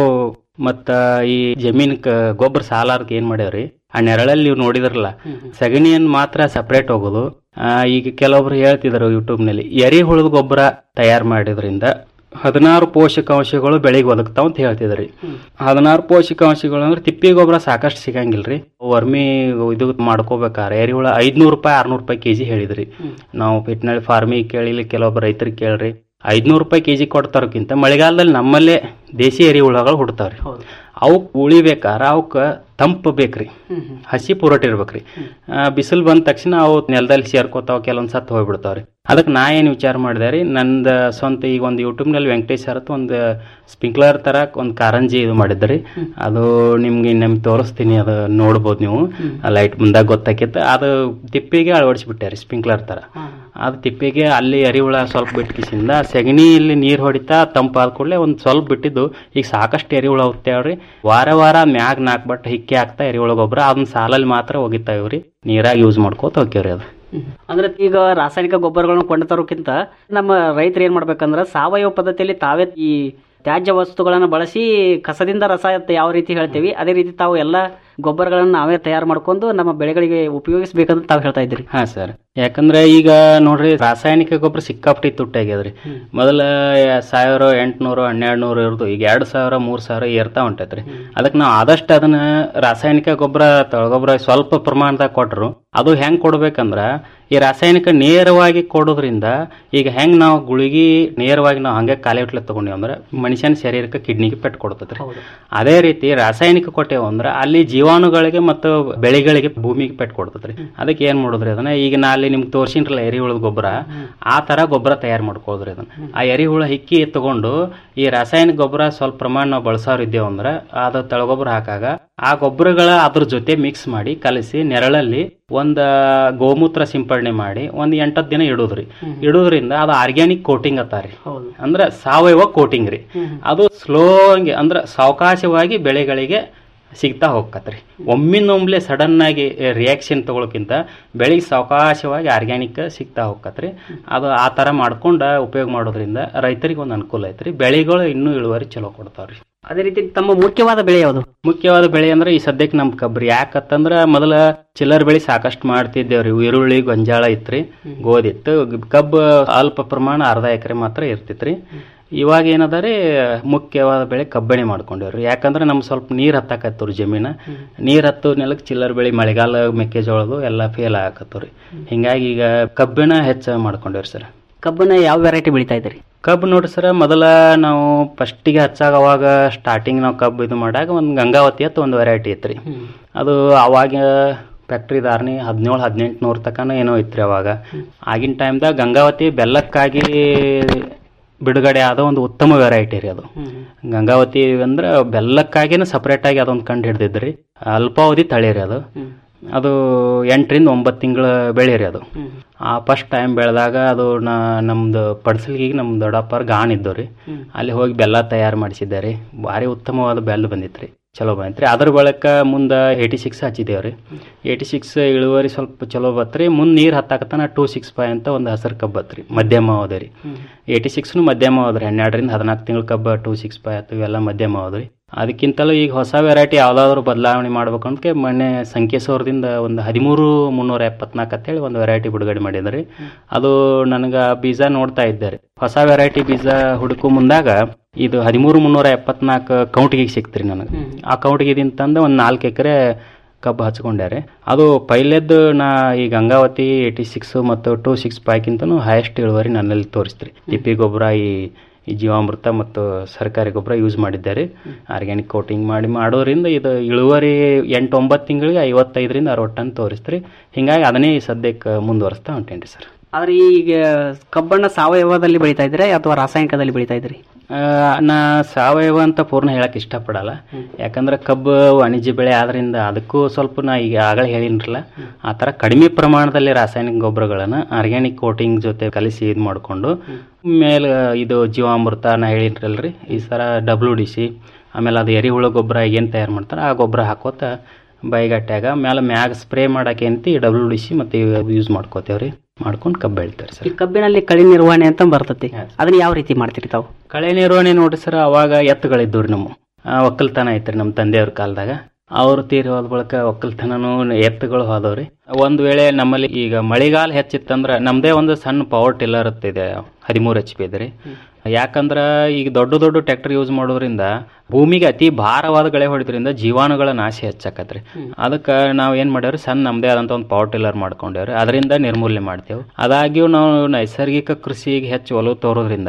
ಮತ್ತ ಈ ಜಮೀನ್ ಗೊಬ್ಬರ ಸಾಲಾರ್ಕ ಏನ್ ಮಾಡ್ಯಾವ್ರಿ ಆ ನೆರಳಲ್ಲಿ ನೀವು ನೋಡಿದ್ರಲ್ಲ ಸಗಣಿಯನ್ನು ಮಾತ್ರ ಸಪ್ರೇಟ್ ಹೋಗೋದು ಆ, ಈಗ ಕೆಲವೊಬ್ರು ಹೇಳ್ತಿದ್ರು ಯೂಟ್ಯೂಬ್ನಲ್ಲಿ ಎರೆಹುಳದ ಗೊಬ್ಬರ ತಯಾರು ಮಾಡಿದ್ರಿಂದ ಹದಿನಾರು ಪೋಷಕಾಂಶಗಳು ಬೆಳೆಗೆ ಒದಗ್ತಾವ ಅಂತ ಹೇಳ್ತಿದ್ರಿ ಹದಿನಾರು ಪೋಷಕಾಂಶಗಳು ಅಂದ್ರೆ ತಿಪ್ಪಿ ಗೊಬ್ಬರ ಸಾಕಷ್ಟು ಸಿಗಂಗಿಲ್ರಿ ವರ್ಮಿ ಇದು ಮಾಡ್ಕೋಬೇಕಾರೆ ಎರೆಹುಳ ಐದ್ನೂರು ರೂಪಾಯಿ ಆರ್ನೂರು ರೂಪಾಯಿ ಕೆಜಿ ಹೇಳಿದ್ರಿ ನಾವು ಫಿಟ್ನಳ್ಳಿ ಫಾರ್ಮಿಗೆ ಕೇಳಿಲಿ ಕೆಲವೊಬ್ಬರು ರೈತರಿಗೆ ಕೇಳ್ರಿ ಐದ್ನೂರು ರೂಪಾಯಿ ಕೆಜಿ ಕೊಡ್ತಾರಕ್ಕಿಂತ ಮಳೆಗಾಲದಲ್ಲಿ ನಮ್ಮಲ್ಲೇ ದೇಸಿ ಎರೆಹುಳಗಳು ಹುಡ್ತಾವ್ರಿ ಅವಕ್ ಉಳಿಬೇಕಾರ ಅವಕ್ಕ ತಂಪು ಬೇಕ್ರಿ ಹಸಿ ಪೂರಟ ಇರ್ಬೇಕ್ರಿ ಬಿಸಿಲು ಬಂದ ತಕ್ಷಣ ಅವು ನೆಲದಲ್ಲಿ ಸೇರ್ಕೋತಾವ ಕೆಲವೊಂದು ಸತ್ತು ಹೋಗ್ಬಿಡ್ತಾವ್ರಿ ಅದಕ್ಕೆ ನಾ ಏನು ವಿಚಾರ ಮಾಡಿದೆ ರೀ ನಂದು ಸ್ವಂತ ಈಗ ಒಂದು ಯೂಟ್ಯೂಬ್ನಲ್ಲಿ ವೆಂಕಟೇಶ್ ಸರತ್ ಒಂದು ಸ್ಪ್ರಿಂಕ್ಲರ್ ಥರ ಒಂದು ಕಾರಂಜಿ ಇದು ಮಾಡಿದ್ರಿ ಅದು ನಿಮ್ಗೆ ನಿಮ್ಗೆ ತೋರಿಸ್ತೀನಿ ಅದು ನೋಡ್ಬೋದು ನೀವು ಲೈಟ್ ಮುಂದಾಗ ಗೊತ್ತಾಕಿತ್ತು ಅದು ತಿಪ್ಪಿಗೆ ಅಳವಡಿಸ್ಬಿಟ್ಟೆ ರೀ ಸ್ಪ್ರಿಂಕ್ಲರ್ ಥರ ಅದು ತಿಪ್ಪಿಗೆ ಅಲ್ಲಿ ಎರಿಹುಳ ಸ್ವಲ್ಪ ಬಿಟ್ಕಿಸಿಂದ ಸೆಗಣಿಯಲ್ಲಿ ನೀರು ಹೊಡಿತಾ ತಂಪಾದ ಕೂಡಲೇ ಒಂದು ಸ್ವಲ್ಪ ಬಿಟ್ಟಿದ್ದು ಈಗ ಸಾಕಷ್ಟು ಎರಿಹುಳ ಹೋಗ್ತಾವ್ರಿ ವಾರ ವಾರ ಮ್ಯಾಗ್ ನಾಲ್ಕು ಬಟ್ ಹಿಕ್ಕಿ ಹಾಕ್ತಾ ಎರಿಹುಳ ಗೊಬ್ಬರ ಅದನ್ನ ಸಾಲಲ್ಲಿ ಮಾತ್ರ ಒಗಿತಾವ್ರಿ ನೀರಾಗಿ ಯೂಸ್ ಮಾಡ್ಕೋತ ಹೋಗ್ಯಾವ್ರಿ ಅದು ಅಂದ್ರೆ ಈಗ ರಾಸಾಯನಿಕ ಗೊಬ್ಬರಗಳನ್ನು ಕೊಂಡು ತರೋಕ್ಕಿಂತ ನಮ್ಮ ರೈತರು ಏನ್ ಮಾಡ್ಬೇಕಂದ್ರೆ ಸಾವಯವ ಪದ್ಧತಿಯಲ್ಲಿ ತಾವೇ ಈ ತ್ಯಾಜ್ಯ ವಸ್ತುಗಳನ್ನು ಬಳಸಿ ಕಸದಿಂದ ರಸ ಅಂತ ಯಾವ ರೀತಿ ಹೇಳ್ತೀವಿ ಅದೇ ರೀತಿ ತಾವು ಎಲ್ಲ ಗೊಬ್ಬರಗಳನ್ನು ನಾವೇ ತಯಾರು ಮಾಡ್ಕೊಂಡು ನಮ್ಮ ಬೆಳೆಗಳಿಗೆ ಉಪಯೋಗಿಸಬೇಕಂತ ತಾವು ಹೇಳ್ತಾ ಇದ್ದೀರಿ ಹಾ ಸರ್ ಯಾಕಂದ್ರೆ ಈಗ ನೋಡ್ರಿ ರಾಸಾಯನಿಕ ಗೊಬ್ಬರ ಸಿಕ್ಕಾಪಟ್ಟಿ ತುಟ್ಟಾಗ್ಯದ್ರಿ ಮೊದಲ ಸಾವಿರ ಎಂಟ್ನೂರು ಹನ್ನೆರಡು ನೂರು ಇರೋದು ಈಗ ಎರಡು ಸಾವಿರ ಮೂರು ಸಾವಿರ ಏರ್ತಾ ಹೊಂಟೈತ್ರಿ ಅದಕ್ಕೆ ನಾವು ಆದಷ್ಟು ಅದನ್ನ ರಾಸಾಯನಿಕ ಗೊಬ್ಬರ ತಳಗೊಬ್ಬರ ಸ್ವಲ್ಪ ಪ್ರಮಾಣದಾಗ ಕೊಟ್ರು ಅದು ಹೆಂಗ್ ಕೊಡ್ಬೇಕಂದ್ರ ಈ ರಾಸಾಯನಿಕ ನೇರವಾಗಿ ಕೊಡೋದ್ರಿಂದ ಈಗ ಹೆಂಗ್ ನಾವು ಗುಳಿಗಿ ನೇರವಾಗಿ ನಾವು ಹಂಗೆ ಕಾಲೇ ಇಟ್ಲೆ ತಗೊಂಡಿವಿ ಅಂದ್ರೆ ಮನುಷ್ಯನ ಶರೀರಕ್ಕೆ ಕಿಡ್ನಿಗೆ ಪೆಟ್ಟು ಕೊಡ್ತೈತ್ರಿ ಅದೇ ರೀತಿ ರಾಸಾಯನಿಕ ಕೊಟ್ಟೆವು ಅಂದ್ರೆ ಅಲ್ಲಿ ಜೀವಾಣುಗಳಿಗೆ ಮತ್ತು ಬೆಳೆಗಳಿಗೆ ಭೂಮಿಗೆ ಪೆಟ್ಟು ಕೊಡ್ತೈತ್ರಿ ಅದಕ್ಕೆ ಏನ್ ಮಾಡೋದ್ರಿ ಅದನ್ನ ಈಗ ನಾ ಅಲ್ಲಿ ನಿಮ್ಗೆ ತೋರ್ಸಿನ್ರಲ್ಲ ಎರಿಹುಳದ ಗೊಬ್ಬರ ಆ ತರ ಗೊಬ್ಬರ ತಯಾರು ಮಾಡ್ಕೋದ್ರಿ ಅದನ್ನ ಆ ಎರಿಹುಳ ಹಿಕ್ಕಿ ತಗೊಂಡು ಈ ರಾಸಾಯನಿಕ ಗೊಬ್ಬರ ಸ್ವಲ್ಪ ಪ್ರಮಾಣ ನಾವು ಬಳಸೋರ್ ಇದ್ದೇವೆ ಅಂದ್ರೆ ಅದು ತಳಗೊಬ್ಬರ ಹಾಕಾಗ ಆ ಗೊಬ್ಬರಗಳ ಅದ್ರ ಜೊತೆ ಮಿಕ್ಸ್ ಮಾಡಿ ಕಲಸಿ ನೆರಳಲ್ಲಿ ಒಂದ ಗೋಮೂತ್ರ ಸಿಂಪಡಣೆ ಮಾಡಿ ಒಂದ್ ಎಂಟತ್ತು ದಿನ ಇಡೋದ್ರಿ ಇಡೋದ್ರಿಂದ ಅದು ಆರ್ಗ್ಯಾನಿಕ್ ಕೋಟಿಂಗ್ ಅತ್ತಾರಿ ಅಂದ್ರ ಸಾವಯವ ಕೋಟಿಂಗ್ ರೀ ಅದು ಸ್ಲೋ ಅಂದ್ರ ಸಾವಕಾಶವಾಗಿ ಬೆಳೆಗಳಿಗೆ ಸಿಗ್ತಾ ಹೋಗತ್ರಿ ಒಮ್ಮಿನೊಮ್ಲೆ ಸಡನ್ ಆಗಿ ರಿಯಾಕ್ಷನ್ ತಗೊಳಕ್ಕಿಂತ ಬೆಳಿಗ್ಗೆ ಸಾವಕಾಶವಾಗಿ ಆರ್ಗ್ಯಾನಿಕ್ ಸಿಗ್ತಾ ಹೋಗತ್ರಿ ಅದು ಆ ತರ ಮಾಡ್ಕೊಂಡ ಉಪಯೋಗ ಮಾಡೋದ್ರಿಂದ ರೈತರಿಗೆ ಒಂದು ಅನುಕೂಲ ಐತ್ರಿ ಬೆಳೆಗಳು ಇನ್ನೂ ಇಳುವರಿ ಚಲೋ ಕೊಡ್ತಾವ್ರಿ ಅದೇ ರೀತಿ ತಮ್ಮ ಮುಖ್ಯವಾದ ಬೆಳೆ ಯಾವುದು ಮುಖ್ಯವಾದ ಬೆಳೆ ಅಂದ್ರೆ ಈ ಸದ್ಯಕ್ಕೆ ನಮ್ ಕಬ್ರಿ ಯಾಕತ್ತಂದ್ರ ಮೊದಲ ಚಿಲ್ಲರ್ ಬೆಳೆ ಸಾಕಷ್ಟು ಮಾಡ್ತಿದ್ದೇವ್ರಿ ಈರುಳ್ಳಿ ಗೊಂಜಾಳ ಇತ್ರಿ ಗೋಧಿ ಇತ್ತು ಕಬ್ಬು ಅಲ್ಪ ಪ್ರಮಾಣ ಅರ್ಧ ಎಕರೆ ಮಾತ್ರ ಇರ್ತಿತ್ರಿ ಇವಾಗ ಏನದ ರೀ ಮುಖ್ಯವಾದ ಬೆಳೆ ಕಬ್ಬಣಿ ಮಾಡ್ಕೊಂಡೇವ್ರಿ ಯಾಕಂದ್ರೆ ನಮ್ ಸ್ವಲ್ಪ ನೀರ್ ಹತ್ತಾಕತ್ತವ್ರಿ ಜಮೀನ ನೀರ್ ಹತ್ತು ನೆಲಕ್ಕೆ ಚಿಲ್ಲರ್ ಬೆಳೆ ಮಳೆಗಾಲ ಮೆಕ್ಕೆಜೋಳದು ಎಲ್ಲ ಫೇಲ್ ಆಗತ್ತವ್ರಿ ಹಿಂಗಾಗಿ ಈಗ ಕಬ್ಬಿಣ ಹೆಚ್ಚ ಮಾಡ್ಕೊಂಡೇವ್ರಿ ಸರ್ ಕಬ್ಬನ್ನ ಯಾವ ವೆರೈಟಿ ಬೆಳಿತಾ ಇದ್ದೀರಿ ಕಬ್ಬು ನೋಡ್ರಿ ಸರ್ ಮೊದಲ ನಾವು ಫಸ್ಟಿಗೆ ಹಚ್ಚಾಗ ಅವಾಗ ಸ್ಟಾರ್ಟಿಂಗ್ ನಾವು ಕಬ್ಬು ಇದು ಮಾಡಾಗ ಒಂದು ಗಂಗಾವತಿ ಅಂತ ಒಂದು ವೆರೈಟಿ ಇತ್ರಿ ಅದು ಅವಾಗ ಫ್ಯಾಕ್ಟ್ರಿ ದಾರ್ನಿ ಹದಿನೇಳು ಹದಿನೆಂಟು ನೂರು ತಕನ ಏನೋ ಇತ್ರಿ ಅವಾಗ ಆಗಿನ ಟೈಮ್ದಾಗ ಗಂಗಾವತಿ ಬೆಲ್ಲಕ್ಕಾಗಿ ಬಿಡುಗಡೆ ಆದ ಒಂದು ಉತ್ತಮ ವೆರೈಟಿ ರೀ ಅದು ಗಂಗಾವತಿ ಅಂದ್ರೆ ಬೆಲ್ಲಕ್ಕಾಗಿನ ಸಪರೇಟ್ ಆಗಿ ಅದೊಂದು ಕಂಡು ಹಿಡ್ದಿದ್ರಿ ಅಲ್ಪಾವಧಿ ತಳಿ ರೀ ಅದು ಅದು ಎಂಟರಿಂದ ಒಂಬತ್ತು ತಿಂಗಳ ಬೆಳೆ ರೀ ಅದು ಆ ಫಸ್ಟ್ ಟೈಮ್ ಬೆಳೆದಾಗ ಅದು ನಾ ನಮ್ದು ಪಡ್ಸಲ್ಗಿಗೆ ನಮ್ಮ ದೊಡ್ಡಪ್ಪರ ಗಾಣ ಇದ್ದವು ರೀ ಅಲ್ಲಿ ಹೋಗಿ ಬೆಲ್ಲ ತಯಾರು ಮಾಡಿಸಿದ್ದೆ ರೀ ಭಾರಿ ಉತ್ತಮವಾದ ಬೆಲ್ಲ ಬಂದಿತ್ತು ಚಲೋ ಬಂದಿತ್ತು ಅದ್ರ ಬಳಕ ಮುಂದೆ ಏಯ್ಟಿ ಸಿಕ್ಸ್ ಹಚ್ಚಿದ್ದೇವ್ರಿ ಏಯ್ಟಿ ಸಿಕ್ಸ್ ಇಳುವರಿ ಸ್ವಲ್ಪ ಚಲೋ ಬತ್ರಿ ಮುಂದೆ ನೀರು ಹತ್ತಾಕತನ ಟೂ ಸಿಕ್ಸ್ ಫೈವ್ ಅಂತ ಒಂದು ಹಸಿರು ಕಬ್ಬು ಬತ್ರಿ ಮಧ್ಯಮ ಹೋದ ರೀ ಏಯ್ಟಿ ಸಿಕ್ಸ್ನು ಮಧ್ಯಮ ಹೋದ್ರಿ ಹನ್ನೆರಡರಿಂದ ಹದಿನಾಲ್ಕು ತಿಂಗಳ ಕಬ್ಬ ಟೂ ಸಿಕ್ಸ್ ಫೈವ್ ಆಯ್ತು ಇವೆಲ್ಲ ಮಧ್ಯಮ ಹೋದ್ರಿ ಅದಕ್ಕಿಂತಲೂ ಈಗ ಹೊಸ ವೆರೈಟಿ ಯಾವ್ದಾದ್ರು ಬದಲಾವಣೆ ಮಾಡ್ಬೇಕಂತ ಮೊನ್ನೆ ಸಂಕೇಶ್ವರದಿಂದ ಒಂದು ಹದಿಮೂರು ಮುನ್ನೂರ ಎಪ್ಪತ್ನಾಲ್ಕು ಅಂತೇಳಿ ಒಂದು ವೆರೈಟಿ ಬಿಡುಗಡೆ ಮಾಡಿದ್ರಿ ಅದು ನನಗೆ ಬೀಜ ನೋಡ್ತಾ ಇದ್ದೆ ರೀ ಹೊಸ ವೆರೈಟಿ ಬೀಜ ಹುಡುಕು ಮುಂದಾಗ ಇದು ಹದಿಮೂರು ಮುನ್ನೂರ ಎಪ್ಪತ್ನಾಲ್ಕು ಕೌಂಟಿಗೆ ಸಿಕ್ತ್ರಿ ನನಗೆ ಆ ಕೌಂಟಿಗೆ ಇದಿಂತಂದು ಒಂದು ನಾಲ್ಕು ಎಕರೆ ಕಬ್ಬು ಹಚ್ಕೊಂಡ್ಯಾರೆ ಅದು ಪೈಲೆದ್ದು ನಾ ಈ ಗಂಗಾವತಿ ಏಯ್ಟಿ ಸಿಕ್ಸ್ ಮತ್ತು ಟೂ ಸಿಕ್ಸ್ ಫೈವ್ಕಿಂತನೂ ಹೈಯೆಸ್ಟ್ ಇಳುವರಿ ನನ್ನಲ್ಲಿ ತೋರಿಸ್ತ್ರಿ ತಿಪ್ಪಿ ಗೊಬ್ಬರ ಈ ಈ ಜೀವಾಮೃತ ಮತ್ತು ಸರ್ಕಾರಿ ಗೊಬ್ಬರ ಯೂಸ್ ಮಾಡಿದ್ದಾರೆ ಆರ್ಗ್ಯಾನಿಕ್ ಕೋಟಿಂಗ್ ಮಾಡಿ ಮಾಡೋದ್ರಿಂದ ಇದು ಇಳುವರಿ ಎಂಟು ಒಂಬತ್ತು ತಿಂಗಳಿಗೆ ಐವತ್ತೈದರಿಂದ ಅರವತ್ತು ಟನ್ ತೋರಿಸ್ತ್ರಿ ಹಿಂಗಾಗಿ ಅದನ್ನೇ ಸದ್ಯಕ್ಕೆ ಮುಂದುವರಿಸ್ತಾ ಹೊಂಟೇನ್ರಿ ಸರ್ ಆದ್ರೆ ಈಗ ಕಬ್ಬನ್ನ ಸಾವಯವದಲ್ಲಿ ಬೆಳಿತಾ ಇದ್ದೀರಾ ಅಥವಾ ರಾಸಾಯನಿಕದಲ್ಲಿ ಬೆಳಿತಾ ಇದ್ದೀರಿ ಆ, ನಾ ಸಾವಯವ ಅಂತ ಪೂರ್ಣ ಹೇಳಕ್ ಇಷ್ಟಪಡಲ್ಲ ಯಾಕಂದ್ರೆ ಕಬ್ಬು ವಾಣಿಜ್ಯ ಬೆಳೆ ಆದ್ರಿಂದ ಅದಕ್ಕೂ ಸ್ವಲ್ಪ ನಾ ಈಗ ಆಗಲೇ ಹೇಳಿನ್ರಲ್ಲ ಆ ಥರ ಕಡಿಮೆ ಪ್ರಮಾಣದಲ್ಲಿ ರಾಸಾಯನಿಕ ಗೊಬ್ಬರಗಳನ್ನ ಆರ್ಗ್ಯಾನಿಕ್ ಕೋಟಿಂಗ್ ಜೊತೆ ಕಲಿಸಿ ಇದು ಮಾಡಿಕೊಂಡು ಮೇಲೆ ಇದು ಜೀವಾಮೃತ ನಾ ಹೇಳಿನ್ರಲ್ರಿ ಈ ಥರ ಡಬ್ಲ್ಯೂ ಡಿ ಸಿ ಆಮೇಲೆ ಅದು ಎರಿಹುಳ ಗೊಬ್ಬರ ಏನು ತಯಾರು ಮಾಡ್ತಾರೆ ಆ ಗೊಬ್ಬರ ಹಾಕೋತ ಬೈಗಟ್ಟ್ಯಾಗ ಮೇಲೆ ಮ್ಯಾಗ ಸ್ಪ್ರೇ ಮಾಡಕ್ಕೆ ಅಂತಿ ಡಬ್ಲ್ಯೂ ಡಿ ಸಿ ಮತ್ತು ಯೂಸ್ ಮಾಡ್ಕೋತೇವ್ರಿ ಮಾಡ್ಕೊಂಡು ಕಬ್ಬು ಬೆಳಿತಾರೆ ಸರ್ ಈ ಕಬ್ಬಿನಲ್ಲಿ ಕಳಿ ನಿರ್ವಹಣೆ ಅಂತ ಬರ್ತತಿ ಅದನ್ನ ಯಾವ ರೀತಿ ಮಾಡ್ತೀರಿ ತಾವು ಕಳೆ ನಿರ್ವಹಣೆ ನೋಡ್ರಿ ಸರ್ ಅವಾಗ ಎತ್ತುಗಳಿದ್ದು ರೀ ನಮ್ಮ ಆ, ಒಕ್ಕಲ್ತನ ಐತ್ರಿ ನಮ್ಮ ತಂದೆಯವ್ರ ಕಾಲದಾಗ ಅವ್ರು ತೀರಿ ಹೋದ ಬಳಿಕ ಒಕ್ಕಲ್ತನನು ಎತ್ತುಗಳು ಹೋದವ್ರಿ ಒಂದ್ ವೇಳೆ ನಮ್ಮಲ್ಲಿ ಈಗ ಮಳೆಗಾಲ ಹೆಚ್ಚಿತ್ತಂದ್ರ ನಮ್ದೇ ಒಂದು ಸಣ್ಣ ಪವರ್ ಟಿಲ್ಲರ್ ಇದೆ ಹದಿಮೂರು ಎಚ್ ಪಿ ಇದ್ರಿ ಯಾಕಂದ್ರ ಈಗ ದೊಡ್ಡ ದೊಡ್ಡ ಟ್ರ್ಯಾಕ್ಟರ್ ಯೂಸ್ ಮಾಡೋದ್ರಿಂದ ಭೂಮಿಗೆ ಅತಿ ಭಾರವಾದ ಗಳೆ ಹೊಡಿದ್ರಿಂದ ಜೀವಾಣುಗಳ ನಾಶ ಹೆಚ್ಚಾಕತ್ರಿ ಅದಕ್ಕೆ ನಾವು ಏನ್ ಮಾಡ್ಯಾವ್ರಿ ಸಣ್ಣ ನಮ್ದೇ ಆದಂತ ಒಂದು ಪವರ್ ಟಿಲ್ಲರ್ ಮಾಡ್ಕೊಂಡೇವ್ರಿ ಅದರಿಂದ ನಿರ್ಮೂಲನೆ ಮಾಡ್ತೇವೆ ಅದಾಗ್ಯೂ ನಾವು ನೈಸರ್ಗಿಕ ಕೃಷಿಗೆ ಹೆಚ್ಚು ಒಲವು ತೋರೋದ್ರಿಂದ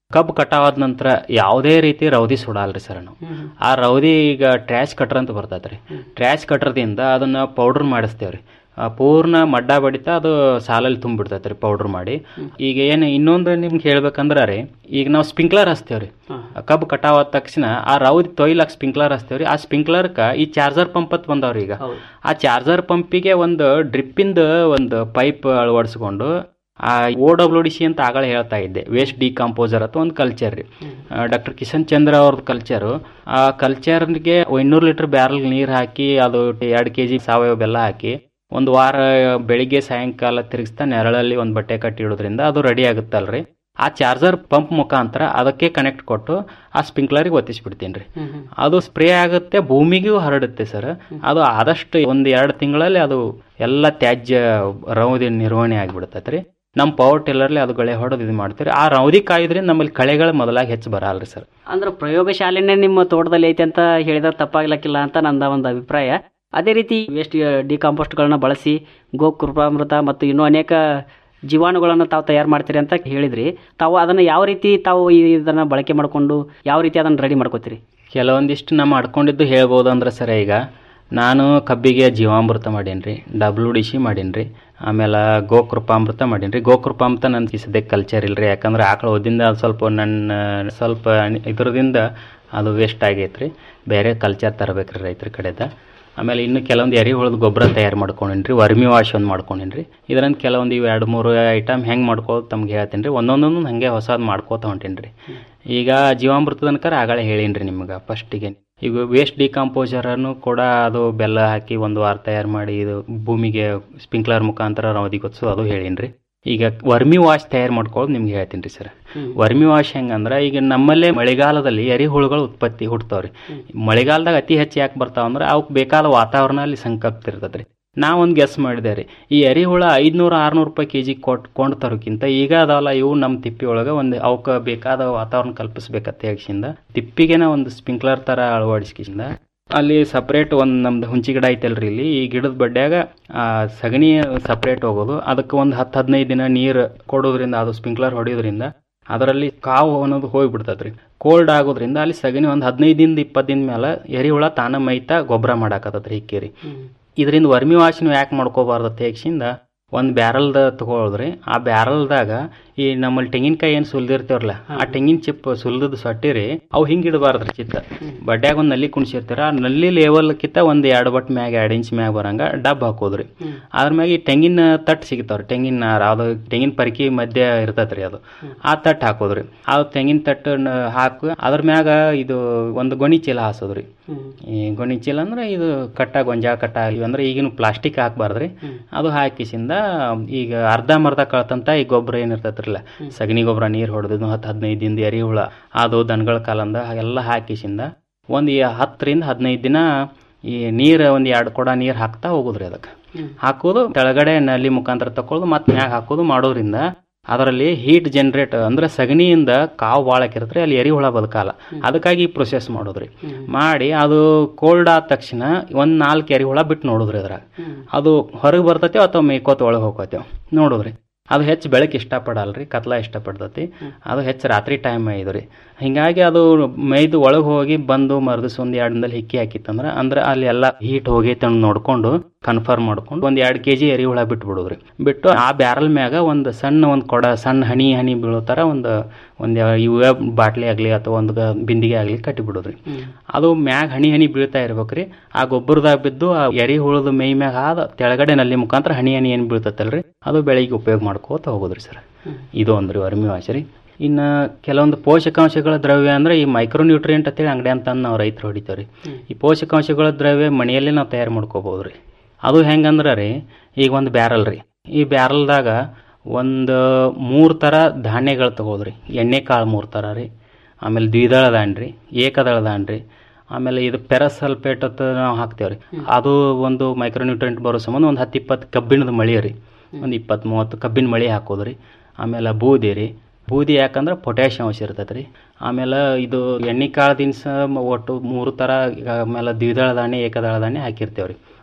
ಕಬ್ಬು ಕಟಾವಾದ ನಂತರ ಯಾವುದೇ ರೀತಿ ರೌದಿ ಸುಡಲ್ರಿ ಸರ್ ನಾವು ಆ ರೌದಿ ಈಗ ಟ್ರ್ಯಾಶ್ ಕಟ್ರ್ ಅಂತ ಬರ್ತೈತೆ ರೀ ಟ್ರ್ಯಾಶ್ ಕಟ್ರದಿಂದ ಅದನ್ನ ಪೌಡರ್ ಮಾಡಿಸ್ತೇವೆ ರೀ ಆ ಪೂರ್ಣ ಮಡ್ಡ ಬಡಿತಾ ಅದು ಸಾಲಲ್ಲಿ ತುಂಬಿಡ್ತೈತೆ ರೀ ಪೌಡರ್ ಮಾಡಿ ಈಗ ಏನು ಇನ್ನೊಂದು ನಿಮ್ಗೆ ಹೇಳ್ಬೇಕಂದ್ರೆ ರೀ ಈಗ ನಾವು ಸ್ಪ್ರಿಂಕ್ಲರ್ ಹಚ್ತೇವೆ ರೀ ಕಬ್ಬು ಕಟಾವಾದ ತಕ್ಷಣ ಆ ರೌದಿ ತೊಯ್ಲಾಕ ಸ್ಪ್ರಿಂಕ್ಲರ್ ಹಚ್ತೇವೆ ರೀ ಆ ಸ್ಪ್ರಿಂಕ್ಲರ್ಕ ಈ ಚಾರ್ಜರ್ ಪಂಪ್ ಅಂತ ಬಂದವ್ರಿ ಈಗ ಆ ಚಾರ್ಜರ್ ಪಂಪಿಗೆ ಒಂದು ಡ್ರಿಪ್ಪಿಂದ ಒಂದು ಪೈಪ್ ಅಳವಡಿಸ್ಕೊಂಡು ಆ ಓ ಡಬ್ಲ್ಯೂ ಡಿ ಸಿ ಅಂತ ಆಗಲೇ ಹೇಳ್ತಾ ಇದ್ದೆ ವೇಸ್ಟ್ ಡಿಕಾಂಪೋಸರ್ ಅಥವಾ ಒಂದು ಕಲ್ಚರ್ ರೀ ಡಾಕ್ಟರ್ ಕಿಶನ್ ಚಂದ್ರ ಅವ್ರದ್ದು ಕಲ್ಚರು ಆ ಕಲ್ಚರ್ಗೆ ಇನ್ನೂರು ಲೀಟರ್ ಬ್ಯಾರಲ್ ನೀರು ಹಾಕಿ ಅದು ಎರಡು ಕೆ ಜಿ ಸಾವಯವ ಬೆಲ್ಲ ಹಾಕಿ ಒಂದು ವಾರ ಬೆಳಿಗ್ಗೆ ಸಾಯಂಕಾಲ ತಿರುಗಿಸ್ತಾ ನೆರಳಲ್ಲಿ ಒಂದು ಬಟ್ಟೆ ಕಟ್ಟಿ ಇಡೋದ್ರಿಂದ ಅದು ರೆಡಿ ಆಗುತ್ತಲ್ರಿ ಆ ಚಾರ್ಜರ್ ಪಂಪ್ ಮುಖಾಂತರ ಅದಕ್ಕೆ ಕನೆಕ್ಟ್ ಕೊಟ್ಟು ಆ ಸ್ಪ್ರಿಂಕ್ಲರಿಗೆ ಒತ್ತಿಸ್ಬಿಡ್ತೀನಿ ರೀ ಅದು ಸ್ಪ್ರೇ ಆಗುತ್ತೆ ಭೂಮಿಗೂ ಹರಡುತ್ತೆ ಸರ್ ಅದು ಆದಷ್ಟು ಒಂದು ಎರಡು ತಿಂಗಳಲ್ಲಿ ಅದು ಎಲ್ಲ ತ್ಯಾಜ್ಯ ರೌದಿ ನಿರ್ವಹಣೆ ಆಗಿಬಿಡ್ತೈತೆ ರೀ ನಮ್ಮ ಪವರ್ ಟಿಲ್ಲರ್ಲಿ ಅದು ಗಳೆ ಹೊಡೆದು ಇದು ಮಾಡ್ತೀವಿ ಆ ರೌದಿ ಕಾಯೋದ್ರಿಂದ ನಮ್ಮಲ್ಲಿ ಕಳೆಗಳು ಮೊದಲಾಗಿ ಹೆಚ್ಚು ಬರಲ್ರಿ ಸರ್ ಅಂದ್ರೆ ಪ್ರಯೋಗಶಾಲೆನೇ ನಿಮ್ಮ ತೋಟದಲ್ಲಿ ಐತೆ ಅಂತ ಹೇಳಿದ್ರೆ ತಪ್ಪಾಗ್ಲಕ್ಕಿಲ್ಲ ಅಂತ ನಂದ ಒಂದು ಅಭಿಪ್ರಾಯ ಅದೇ ರೀತಿ ವೇಸ್ಟ್ ಡಿಕಾಂಪೋಸ್ಟ್ಗಳನ್ನ ಬಳಸಿ ಗೋಕೃಪಾಮೃತ ಮತ್ತು ಇನ್ನೂ ಅನೇಕ ಜೀವಾಣುಗಳನ್ನು ತಾವು ತಯಾರು ಮಾಡ್ತೀರಿ ಅಂತ ಹೇಳಿದ್ರಿ ತಾವು ಅದನ್ನು ಯಾವ ರೀತಿ ತಾವು ಇದನ್ನು ಬಳಕೆ ಮಾಡಿಕೊಂಡು ಯಾವ ರೀತಿ ಅದನ್ನು ರೆಡಿ ಮಾಡ್ಕೋತೀರಿ ಕೆಲವೊಂದಿಷ್ಟು ನಾ ಮಾಡ್ಕೊಂಡಿದ್ದು ಹೇಳ್ಬೋದು ಅಂದ್ರೆ ಸರ್ ಈಗ ನಾನು ಕಬ್ಬಿಗೆ ಜೀವಾಮೃತ ಮಾಡೀನಿ ರೀ ಡಬ್ಲ್ಯೂ ಡಿ ಸಿ ಮಾಡೀನಿ ರೀ ಆಮೇಲೆ ಗೋಕೃಪಾಮೃತ ಮಾಡೀನಿ ರೀ ಗೋಕೃಪಾಮೃತ ನನ್ನ ಸದ್ಯಕ್ಕೆ ಕಲ್ಚರ್ ಇಲ್ಲ ರೀ ಯಾಕಂದ್ರೆ ಆಕಳ ಓದಿಂದ ಅದು ಸ್ವಲ್ಪ ನನ್ನ ಸ್ವಲ್ಪ ಇದ್ರದಿಂದ ಅದು ವೇಸ್ಟ್ ಆಗೈತೆ ರೀ ಬೇರೆ ಕಲ್ಚರ್ ತರಬೇಕು ರೀ ರೈತರ ಕಡೆದ ಆಮೇಲೆ ಇನ್ನು ಕೆಲವೊಂದು ಎರೆಹುಳದ ಗೊಬ್ಬರ ತಯಾರು ಮಾಡ್ಕೊಂಡೀನಿ ರೀ ವರ್ಮಿ ವಾಶ್ ಒಂದು ಮಾಡ್ಕೊಂಡೀನಿ ರೀ ಇದರಿಂದ ಕೆಲವೊಂದು ಇವು ಎರಡು ಮೂರು ಐಟಮ್ ಹೆಂಗೆ ಮಾಡ್ಕೋದು ತಮ್ಗೆ ಹೇಳ್ತೀನಿ ರೀ ಒಂದೊಂದೊಂದು ಹಾಗೆ ಹೊಸದು ಮಾಡ್ಕೋತ ಹೊಂಟೀನಿ ರೀ ಈಗ ಜೀವಾಮೃತದ ಅನ್ಕರ ಆಗಳೇ ಹೇಳೀನಿ ರೀ ನಿಮ್ಗೆ ಫಸ್ಟಿಗೆ ಈಗ ವೇಸ್ಟ್ ಡಿಕಾಂಪೋಸರನ್ನು ಕೂಡ ಅದು ಬೆಲ್ಲ ಹಾಕಿ ಒಂದು ವಾರ ತಯಾರು ಮಾಡಿ ಇದು ಭೂಮಿಗೆ ಸ್ಪ್ರಿಂಕ್ಲರ್ ಮುಖಾಂತರ ರವದಿ ಗೊತ್ತಿಸು ಅದು ಹೇಳೀನಿ ರೀ ಈಗ ವರ್ಮಿ ವಾಶ್ ತಯಾರು ಮಾಡ್ಕೊಳ್ಳೋದು ನಿಮ್ಗೆ ಹೇಳ್ತೀನಿ ರೀ ಸರ್ ವರ್ಮಿ ವಾಶ್ ಹೆಂಗಂದ್ರೆ ಈಗ ನಮ್ಮಲ್ಲೇ ಮಳೆಗಾಲದಲ್ಲಿ ಎರೆಹುಳುಗಳು ಉತ್ಪತ್ತಿ ಹುಡ್ತಾವ್ರಿ ಮಳೆಗಾಲದಾಗ ಅತಿ ಹೆಚ್ಚು ಯಾಕೆ ಬರ್ತಾವಂದ್ರೆ ಅವಕ್ಕೆ ಬೇಕಾದ ವಾತಾವರಣ ಅಲ್ಲಿ ಸಂಕಪ್ತಿರ್ತದೆ ರೀ ನಾ ಒಂದು ಗೆಸ್ ಮಾಡಿದೆ ರೀ ಈ ಎರೆಹುಳ ಐದುನೂರು ಆರುನೂರು ರೂಪಾಯಿ ಕೆ ಜಿ ಕೊಟ್ಟು ಕೊಂಡು ತರೋಕ್ಕಿಂತ ಈಗ ಅದಾವಲ್ಲ ಇವು ನಮ್ಮ ತಿಪ್ಪಿ ಒಳಗೆ ಒಂದು ಅವಕ್ಕೆ ಬೇಕಾದ ವಾತಾವರಣ ಕಲ್ಪಿಸ್ಬೇಕಂತ ಹೇಳಿಸಿಂದ ತಿಪ್ಪಿಗೆನ ಒಂದು ಸ್ಪ್ರಿಂಕ್ಲರ್ ಥರ ಅಳವಡಿಸ್ಕಿಂದ ಅಲ್ಲಿ ಸಪ್ರೇಟ್ ಒಂದು ನಮ್ದು ಹುಂಚಿ ಗಿಡ ಐತಲ್ರಿ ಇಲ್ಲಿ ಈ ಗಿಡದ ಬಡ್ಡ್ಯಾಗ ಆ ಸಗಣಿ ಸಪ್ರೇಟ್ ಹೋಗೋದು ಅದಕ್ಕೆ ಒಂದು ಹತ್ತು ಹದಿನೈದು ದಿನ ನೀರು ಕೊಡೋದ್ರಿಂದ ಅದು ಸ್ಪ್ರಿಂಕ್ಲರ್ ಹೊಡೆಯೋದ್ರಿಂದ ಅದರಲ್ಲಿ ಕಾವು ಅನ್ನೋದು ಹೋಗ್ಬಿಡ್ತದೆ ರೀ ಕೋಲ್ಡ್ ಆಗೋದ್ರಿಂದ ಅಲ್ಲಿ ಸಗಣಿ ಒಂದು ಹದಿನೈದು ದಿನದ ಇಪ್ಪತ್ತು ದಿನ ಮೇಲೆ ಎರಿಹುಳ ತಾನ ಮೈತಾ ಗೊಬ್ಬರ ಮಾಡಾಕತ್ತದ್ರಿ ಹಿಕ್ಕೇರಿ ಇದರಿಂದ ವರ್ಮಿ ವಾಶ್ ಯಾಕೆ ಮಾಡ್ಕೋಬಾರ್ದು ತೇಗ್ಸಿಂದ ಒಂದು ಬ್ಯಾರಲ್ದ ತಗೊಳದ್ರಿ ಆ ಬ್ಯಾರಲ್ದಾಗ ಈ ನಮ್ಮಲ್ಲಿ ತೆಂಗಿನಕಾಯಿ ಏನು ಸುಲ್ದಿರ್ತೀವ್ರಲ್ಲ ಆ ತೆಂಗಿನ ಚಿಪ್ ಸುಲ್ದದ ಸೊಟ್ಟಿರಿ ಅವು ಹಿಂಗೆ ಇಡಬಾರ್ದ್ರಿ ಚಿತ್ತ ಬಡ್ಡ್ಯಾಗ ಒಂದು ನಲ್ಲಿ ಕುಣಿಸಿರ್ತೀರ ಆ ನಲ್ಲಿ ಲೆವೆಲ್ಕಿಂತ ಒಂದು ಎರಡು ಬಟ್ ಮ್ಯಾಗ ಎರಡು ಇಂಚ್ ಮ್ಯಾಗ ಬರಂಗ ಡಬ್ ಹಾಕೋದ್ರಿ ಅದ್ರ ಮ್ಯಾಗ ಈ ತೆಂಗಿನ ತಟ್ಟು ಸಿಗ್ತಾವ್ರಿ ತೆಂಗಿನ ನಾರ ಅದು ತೆಂಗಿನ ಪರಿಕಿ ಮಧ್ಯ ಇರ್ತೈತ್ರಿ ಅದು ಆ ತಟ್ಟು ಹಾಕೋದ್ರಿ ಆ ತೆಂಗಿನ ತಟ್ಟನ್ನ ಹಾಕಿ ಅದ್ರ ಮ್ಯಾಗ ಇದು ಒಂದು ಗೊಣಿ ಚೀಲ ಹಾಸೋದ್ರಿ ಈ ಗೊಣಿ ಚೀಲ ಅಂದ್ರೆ ಇದು ಕಟ್ಟ ಗೊಂಜಾಳ ಕಟ್ಟ ಇವು ಅಂದ್ರೆ ಈಗಿನ ಪ್ಲಾಸ್ಟಿಕ್ ಹಾಕ್ಬಾರ್ದ್ರಿ ಅದು ಹಾಕಿಸಿಂದ ಈಗ ಅರ್ಧ ಮರ್ಧ ಕಳ್ತಂತ ಈ ಗೊಬ್ಬರ ಏನಿರ್ತೈತ್ರಲ್ಲ ಸಗಣಿ ಗೊಬ್ಬರ ನೀರು ಹೊಡೆದು ಹತ್ತು ಹದಿನೈದು ದಿನದ ಎರಿಹುಳ ಅದು ದನಗಳ ಕಾಲಂದ ಎಲ್ಲ ಹಾಕಿಸಿಂದ ಒಂದು ಹತ್ತರಿಂದ ಹದಿನೈದು ದಿನ ಈ ನೀರು ಒಂದು ಎರಡು ಕೊಡ ನೀರು ಹಾಕ್ತಾ ಹೋಗುದ್ರಿ ಅದಕ್ಕೆ ಹಾಕೋದು ಕೆಳಗಡೆ ನಲ್ಲಿ ಮುಖಾಂತರ ತಕೊಳ್ಳೋದು ಮತ್ತೆ ಮ್ಯಾಗ ಹಾಕೋದು ಮಾಡೋದ್ರಿಂದ ಅದರಲ್ಲಿ ಹೀಟ್ ಜನರೇಟ್ ಅಂದ್ರೆ ಸಗಣಿಯಿಂದ ಕಾವು ಬಾಳಕಿರುತ್ತೆ ಅಲ್ಲಿ ಎರಿಹುಳ ಬದುಕಲ್ಲ ಅದಕ್ಕಾಗಿ ಈ ಪ್ರೊಸೆಸ್ ಮಾಡೋದ್ರಿ ಮಾಡಿ ಅದು ಕೋಲ್ಡ್ ಆದ ತಕ್ಷಣ ಒಂದು ನಾಲ್ಕು ಎರಿಹುಳ ಬಿಟ್ಟು ನೋಡೋದ್ರಿ ಅದ್ರಾಗ ಅದು ಹೊರಗೆ ಬರ್ತೈತೆ ಅಥವಾ ಮೇಯ್ಕೋತ ಒಳಗೆ ಹೋಗ್ಕೋತೇವೆ ನೋಡೋದ್ರಿ ಅದು ಹೆಚ್ಚು ಬೆಳಕು ಇಷ್ಟಪಡಲ್ರಿ ಕತ್ಲ ಇಷ್ಟಪಡ್ತೈತಿ ಅದು ಹೆಚ್ಚು ರಾತ್ರಿ ಟೈಮ್ ಇದು ರೀ ಹಿಂಗಾಗಿ ಅದು ಮೇಯ್ದು ಒಳಗೆ ಹೋಗಿ ಬಂದು ಮರದಿಸ್ ಒಂದು ಎರಡು ದಿನದಲ್ಲಿ ಹಿಕ್ಕಿ ಹಾಕಿತ್ತಂದ್ರೆ ಅಂದ್ರೆ ಅಲ್ಲಿ ಎಲ್ಲ ಹೀಟ್ ಹೋಗೈತೆ ಅಂತ ನೋಡ್ಕೊಂಡು ಕನ್ಫರ್ಮ್ ಮಾಡ್ಕೊಂಡು ಒಂದು ಎರಡು ಕೆ ಜಿ ಎರಿಹುಳ ಬಿಟ್ಟು ಬಿಡೋದ್ರಿ ಬಿಟ್ಟು ಆ ಬ್ಯಾರಲ್ ಮ್ಯಾಗ ಒಂದು ಸಣ್ಣ ಒಂದು ಕೊಡ ಸಣ್ಣ ಹನಿ ಹನಿ ಬೀಳೋ ಥರ ಒಂದು ಒಂದು ಇವ ಬಾಟ್ಲಿ ಆಗಲಿ ಅಥವಾ ಒಂದು ಗ- ಬಿಂದಿಗೆ ಆಗಲಿ ಕಟ್ಟಿ ಬಿಡೋದ್ರಿ ಅದು ಮ್ಯಾಗ ಹನಿ ಹನಿ ಬೀಳ್ತಾ ಇರ್ಬೇಕ್ರಿ ಆ ಗೊಬ್ಬರದಾಗ ಬಿದ್ದು ಆ ಎರಿಹುಳದ ಮೈ ಮ್ಯಾಗ ಆದ ತೆಳಗಡೆ ನಲ್ಲಿ ಮುಖಾಂತರ ಹನಿ ಹನಿ ಏನು ಬೀಳ್ತೈತಲ್ರಿ ಅದು ಬೆಳಿಗ್ಗೆ ಉಪಯೋಗ ಮಾಡ್ಕೋತ ಹೋಗೋದ್ರಿ ಸರ್ ಇದು ಒಂದ್ರಿ ವರ್ಮಿ ವಾಶ್ ರೀ ಇನ್ನು ಕೆಲವೊಂದು ಪೋಷಕಾಂಶಗಳ ದ್ರವ್ಯ ಅಂದ್ರೆ ಈ ಮೈಕ್ರೋ ನ್ಯೂಟ್ರಿಯೆಂಟ್ ಅಂತೇಳಿ ಅಂಗಡಿ ಅಂತ ನಾವು ರೈತರು ಹೊಡಿತೇವೆ ರೀ ಈ ಪೋಷಕಾಂಶಗಳ ದ್ರವ್ಯ ಮನೆಯಲ್ಲೇ ನಾವು ತಯಾರು ಮಾಡ್ಕೋಬಹುದು ರೀ ಅದು ಹೆಂಗಂದ್ರೆ ರೀ ಈಗ ಒಂದು ಬ್ಯಾರಲ್ ರೀ ಈ ಬ್ಯಾರಲ್ದಾಗ ಒಂದು ಮೂರು ಥರ ಧಾನ್ಯಗಳು ತಗೋದ್ರಿ ಎಣ್ಣೆ ಕಾಳು ಮೂರು ಥರ ರೀ ಆಮೇಲೆ ದ್ವಿದಳ ದಾಣ್ ರೀ ಏಕದಳ ದಾಣ್ ರೀ ಆಮೇಲೆ ಇದು ಪೆರಸಲ್ಪೇಟ್ ಅಂತ ನಾವು ಹಾಕ್ತೇವೆ ರೀ ಅದು ಒಂದು ಮೈಕ್ರೋನ್ಯೂಟ್ರೆಂಟ್ ಬರೋ ಸಂಬಂಧ ಒಂದು ಹತ್ತು ಇಪ್ಪತ್ತು ಕಬ್ಬಿಣದ ಮಳಿ ರೀ ಒಂದು ಇಪ್ಪತ್ತು ಮೂವತ್ತು ಕಬ್ಬಿನ ಮಳಿ ಹಾಕೋದು ರೀ ಆಮೇಲೆ ಬೂದಿ ರೀ ಬೂದಿ ಯಾಕಂದ್ರೆ ಪೊಟ್ಯಾಷಿಯಂ ಅಂಶ ಇರ್ತೈತೆ ರೀ ಆಮೇಲೆ ಇದು ಎಣ್ಣೆ ಕಾಳು ದಿನಸ ಒಟ್ಟು ಮೂರು ಥರ ಈಗ ಆಮೇಲೆ ದ್ವಿದಳ ಧಾನ್ಯ ಏಕದಳ ಧಾನ್ಯ ಹಾಕಿರ್ತೇವೆ ರೀ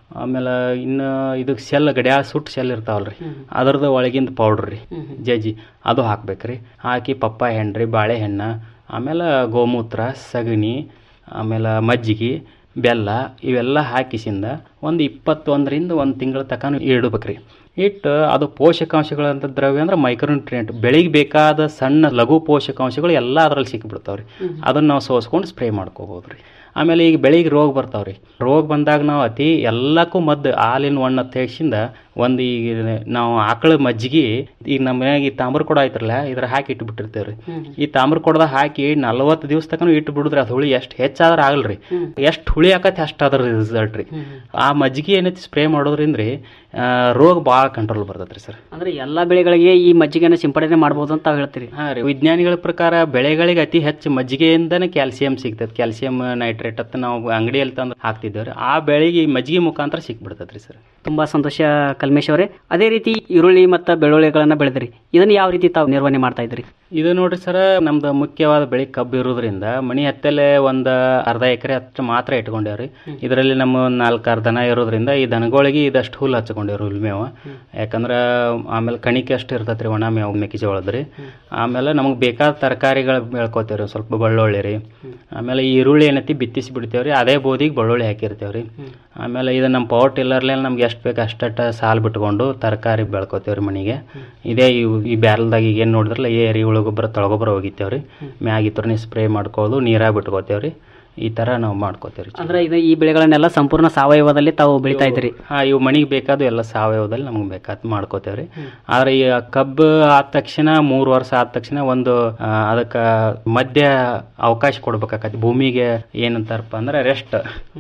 ಆಮೇಲೆ ಇನ್ನು ಇದಕ್ಕೆ ಸೆಲ್ ಗಡಿಯಾಳ ಸುಟ್ಟು ಸೆಲ್ ಇರ್ತಾವಲ್ರಿ ಅದ್ರದ್ದು ಒಳಗಿಂದ ಪೌಡ್ರ್ ರೀ ಜಜ್ಜಿ ಅದು ಹಾಕ್ಬೇಕ್ರಿ ಹಾಕಿ ಪಪ್ಪಾಯ ಹಣ್ಣು ರೀ ಬಾಳೆಹಣ್ಣು ಆಮೇಲೆ ಗೋಮೂತ್ರ ಸಗಣಿ ಆಮೇಲೆ ಮಜ್ಜಿಗೆ ಬೆಲ್ಲ ಇವೆಲ್ಲ ಹಾಕಿಸಿಂದ ಒಂದು ಇಪ್ಪತ್ತೊಂದರಿಂದ ಒಂದು ತಿಂಗಳ ತನಕ ಇಡಬೇಕ್ರಿ ಇಟ್ಟು ಅದು ಪೋಷಕಾಂಶಗಳಂತ ದ್ರವ್ಯ ಅಂದ್ರೆ ಮೈಕ್ರೋನ್ಯೂಟ್ರಿಯೆಂಟ್ ಬೆಳಿಗ್ಗೆ ಬೇಕಾದ ಸಣ್ಣ ಲಘು ಪೋಷಕಾಂಶಗಳು ಎಲ್ಲ ಅದರಲ್ಲಿ ಸಿಕ್ಬಿಡ್ತಾವ್ರಿ ಅದನ್ನು ನಾವು ಸೋಸ್ಕೊಂಡು ಸ್ಪ್ರೇ ಮಾಡ್ಕೋಬೋದು ರೀ ಆಮೇಲೆ ಈಗ ಬೆಳಿಗ್ಗೆ ರೋಗ ಬರ್ತಾವ್ರಿ ರೋಗ ಬಂದಾಗ ನಾವು ಅತಿ ಎಲ್ಲಕ್ಕೂ ಮದ್ದು ಹಾಲಿನ ಒಣ್ಣ ತೆಗ್ಸಿಂದ ಒಂದು ಈಗ ನಾವು ಆಕಳ ಮಜ್ಜಿಗೆ ಈಗ ನಮ್ಮ ಮನ್ಯಾಗ ಈ ತಾಮ್ರ ಕೊಡ ಐತ್ರಲ್ಲ ಇದ್ರ ಹಾಕಿ ಇಟ್ಬಿಟ್ಟಿರ್ತೇವೆ ರೀ ಈ ತಾಮ್ರ ಕೊಡದಾಗ ಹಾಕಿ ನಲವತ್ತು ದಿವಸ ತನಕ ಇಟ್ಟು ಬಿಡುದ್ರಿ ಅದು ಹುಳಿ ಎಷ್ಟು ಹೆಚ್ಚಾದ್ರೆ ಆಗಲ್ರಿ ಎಷ್ಟು ಹುಳಿ ಆಕತಿ ಅಷ್ಟು ಅದ್ರ ರಿಸಲ್ಟ್ ರೀ ಆ ಮಜ್ಜಿಗೆ ಏನೈತಿ ಸ್ಪ್ರೇ ಮಾಡೋದ್ರಿಂದ ರೀ ಆ, ರೋಗ ಭಾಳ ಕಂಟ್ರೋಲ್ ಬರ್ತೈತೆ ಸರ್ ಅಂದ್ರೆ ಎಲ್ಲಾ ಬೆಳೆಗಳಿಗೆ ಈ ಮಜ್ಜಿಗೆನ ಸಿಂಪಡಣೆ ಮಾಡಬಹುದು ಅಂತ ತಾವ್ ಹೇಳ್ತೀರಿ ಹಾಂ ರೀ ವಿಜ್ಞಾನಿಗಳ ಪ್ರಕಾರ ಬೆಳೆಗಳಿಗೆ ಅತಿ ಹೆಚ್ಚು ಮಜ್ಜಿಗೆಯಿಂದನೇ ಕ್ಯಾಲ್ಸಿಯಂ ಸಿಗ್ತದೆ ಕ್ಯಾಲ್ಸಿಯಂ ನೈಟ್ರೇಟ್ ಅಂತ ನಾವು ಅಂಗಡಿಯಲ್ಲಿ ತಂದು ಹಾಕ್ತಿದ್ದೇವೆ ರೀ ಆ ಬೆಳೆಗೆ ಈ ಮಜ್ಜಿಗೆ ಮುಖಾಂತರ ಸಿಕ್ಬಿಡ್ತೈತೆ ರೀ ಸರ್ ತುಂಬಾ ಸಂತೋಷ ಕಲ್ಮೇಶ್ ಅವರೇ ಅದೇ ರೀತಿ ಈರುಳ್ಳಿ ಮತ್ತು ಬೆಳ್ಳುಳ್ಳಿಗಳನ್ನ ಬೆಳೆದ್ರಿ ಇದನ್ನ ಯಾವ ರೀತಿ ತಾವು ನಿರ್ವಹಣೆ ಮಾಡ್ತಾ ಇದ್ರಿ ಇದು ನೋಡ್ರಿ ಸರ್ ನಮ್ದು ಮುಖ್ಯವಾದ ಬೆಳೆ ಕಬ್ಬು ಇರೋದ್ರಿಂದ ಮನಿ ಹತ್ತಲೆ ಒಂದು ಅರ್ಧ ಎಕರೆ ಅಷ್ಟು ಮಾತ್ರ ಇಟ್ಕೊಂಡೇವ್ರಿ ಇದರಲ್ಲಿ ನಮ್ಮ ನಾಲ್ಕಾರು ದನ ಇರೋದ್ರಿಂದ ಈ ದನಗಳಿಗೆ ಇದಷ್ಟು ಹುಲ್ಲು ಹಚ್ಕೊಂಡೇವ್ರಿ ಹುಲ್ ಮೇವು ಯಾಕಂದ್ರೆ ಆಮೇಲೆ ಕಣಿಕೆ ಅಷ್ಟು ಇರ್ತೈತೆ ರೀ ಒಣ ಮೇವು ಮೆಕ್ಕೆಜೋಳದ ರೀ ಆಮೇಲೆ ನಮಗೆ ಬೇಕಾದ ತರಕಾರಿಗಳು ಬೆಳ್ಕೊತೇವೆ ರೀ ಸ್ವಲ್ಪ ಬೆಳ್ಳುಳ್ಳಿ ರೀ ಆಮೇಲೆ ಈ ಈರುಳ್ಳಿ ಏನೈತಿ ಬಿತ್ತಿಸಿ ಬಿಡ್ತೇವೆ ರೀ ಅದೇ ಬೋದಿಗೆ ಬೆಳ್ಳುಳ್ಳಿ ಹಾಕಿರ್ತೇವೆ ರೀ ಆಮೇಲೆ ಇದು ನಮ್ಮ ಪವರ್ ಟಿಲ್ಲರ್ಲೆ ನಮ್ಗೆ ಎಷ್ಟು ಬೇಕು ಅಷ್ಟಟ್ಟ ಸಾಲು ಬಿಟ್ಕೊಂಡು ತರಕಾರಿ ಬೆಳ್ಕೊತೇವೆ ರೀ ಮನೆಗೆ ಇದೇ ಇವು ಈ ಬ್ಯಾರಲ್ದಾಗ ಈಗ ಏನು ನೋಡಿದ್ರಲ್ಲ ಏ ಎರೆಹುಳು ಗೊಬ್ಬರ ತಳಗೊಬ್ಬರ ಹೋಗಿತ್ತೇವೆ ರೀ ಮ್ಯಾಗ ಇತ್ರನೇ ಸ್ಪ್ರೇ ಮಾಡ್ಕೊಳ್ಳೋದು ನೀರಾಗ ಬಿಟ್ಕೋತೇವೆ ರೀ ಈ ಥರ ನಾವು ಮಾಡ್ಕೋತೇವೆ ರೀ ಅಂದ್ರೆ ಇದು ಈ ಬೆಳೆಗಳನ್ನೆಲ್ಲ ಸಂಪೂರ್ಣ ಸಾವಯವದಲ್ಲಿ ತಾವು ಬೆಳಿತಾ ಇದ್ರಿ ಹಾಂ ಇವು ಮನೆಗೆ ಬೇಕಾದ ಎಲ್ಲ ಸಾವಯವದಲ್ಲಿ ನಮ್ಗೆ ಬೇಕಾದ ಮಾಡ್ಕೋತೇವೆ ರೀ ಆದ್ರೆ ಈ ಕಬ್ಬು ಆದ ತಕ್ಷಣ ಮೂರು ವರ್ಷ ಆದ ತಕ್ಷಣ ಒಂದು ಅದಕ್ಕೆ ಮಧ್ಯ ಅವಕಾಶ ಕೊಡ್ಬೇಕಾಕತಿ ಭೂಮಿಗೆ ಏನಂತಾರಪ್ಪ ಅಂದ್ರೆ ರೆಸ್ಟ್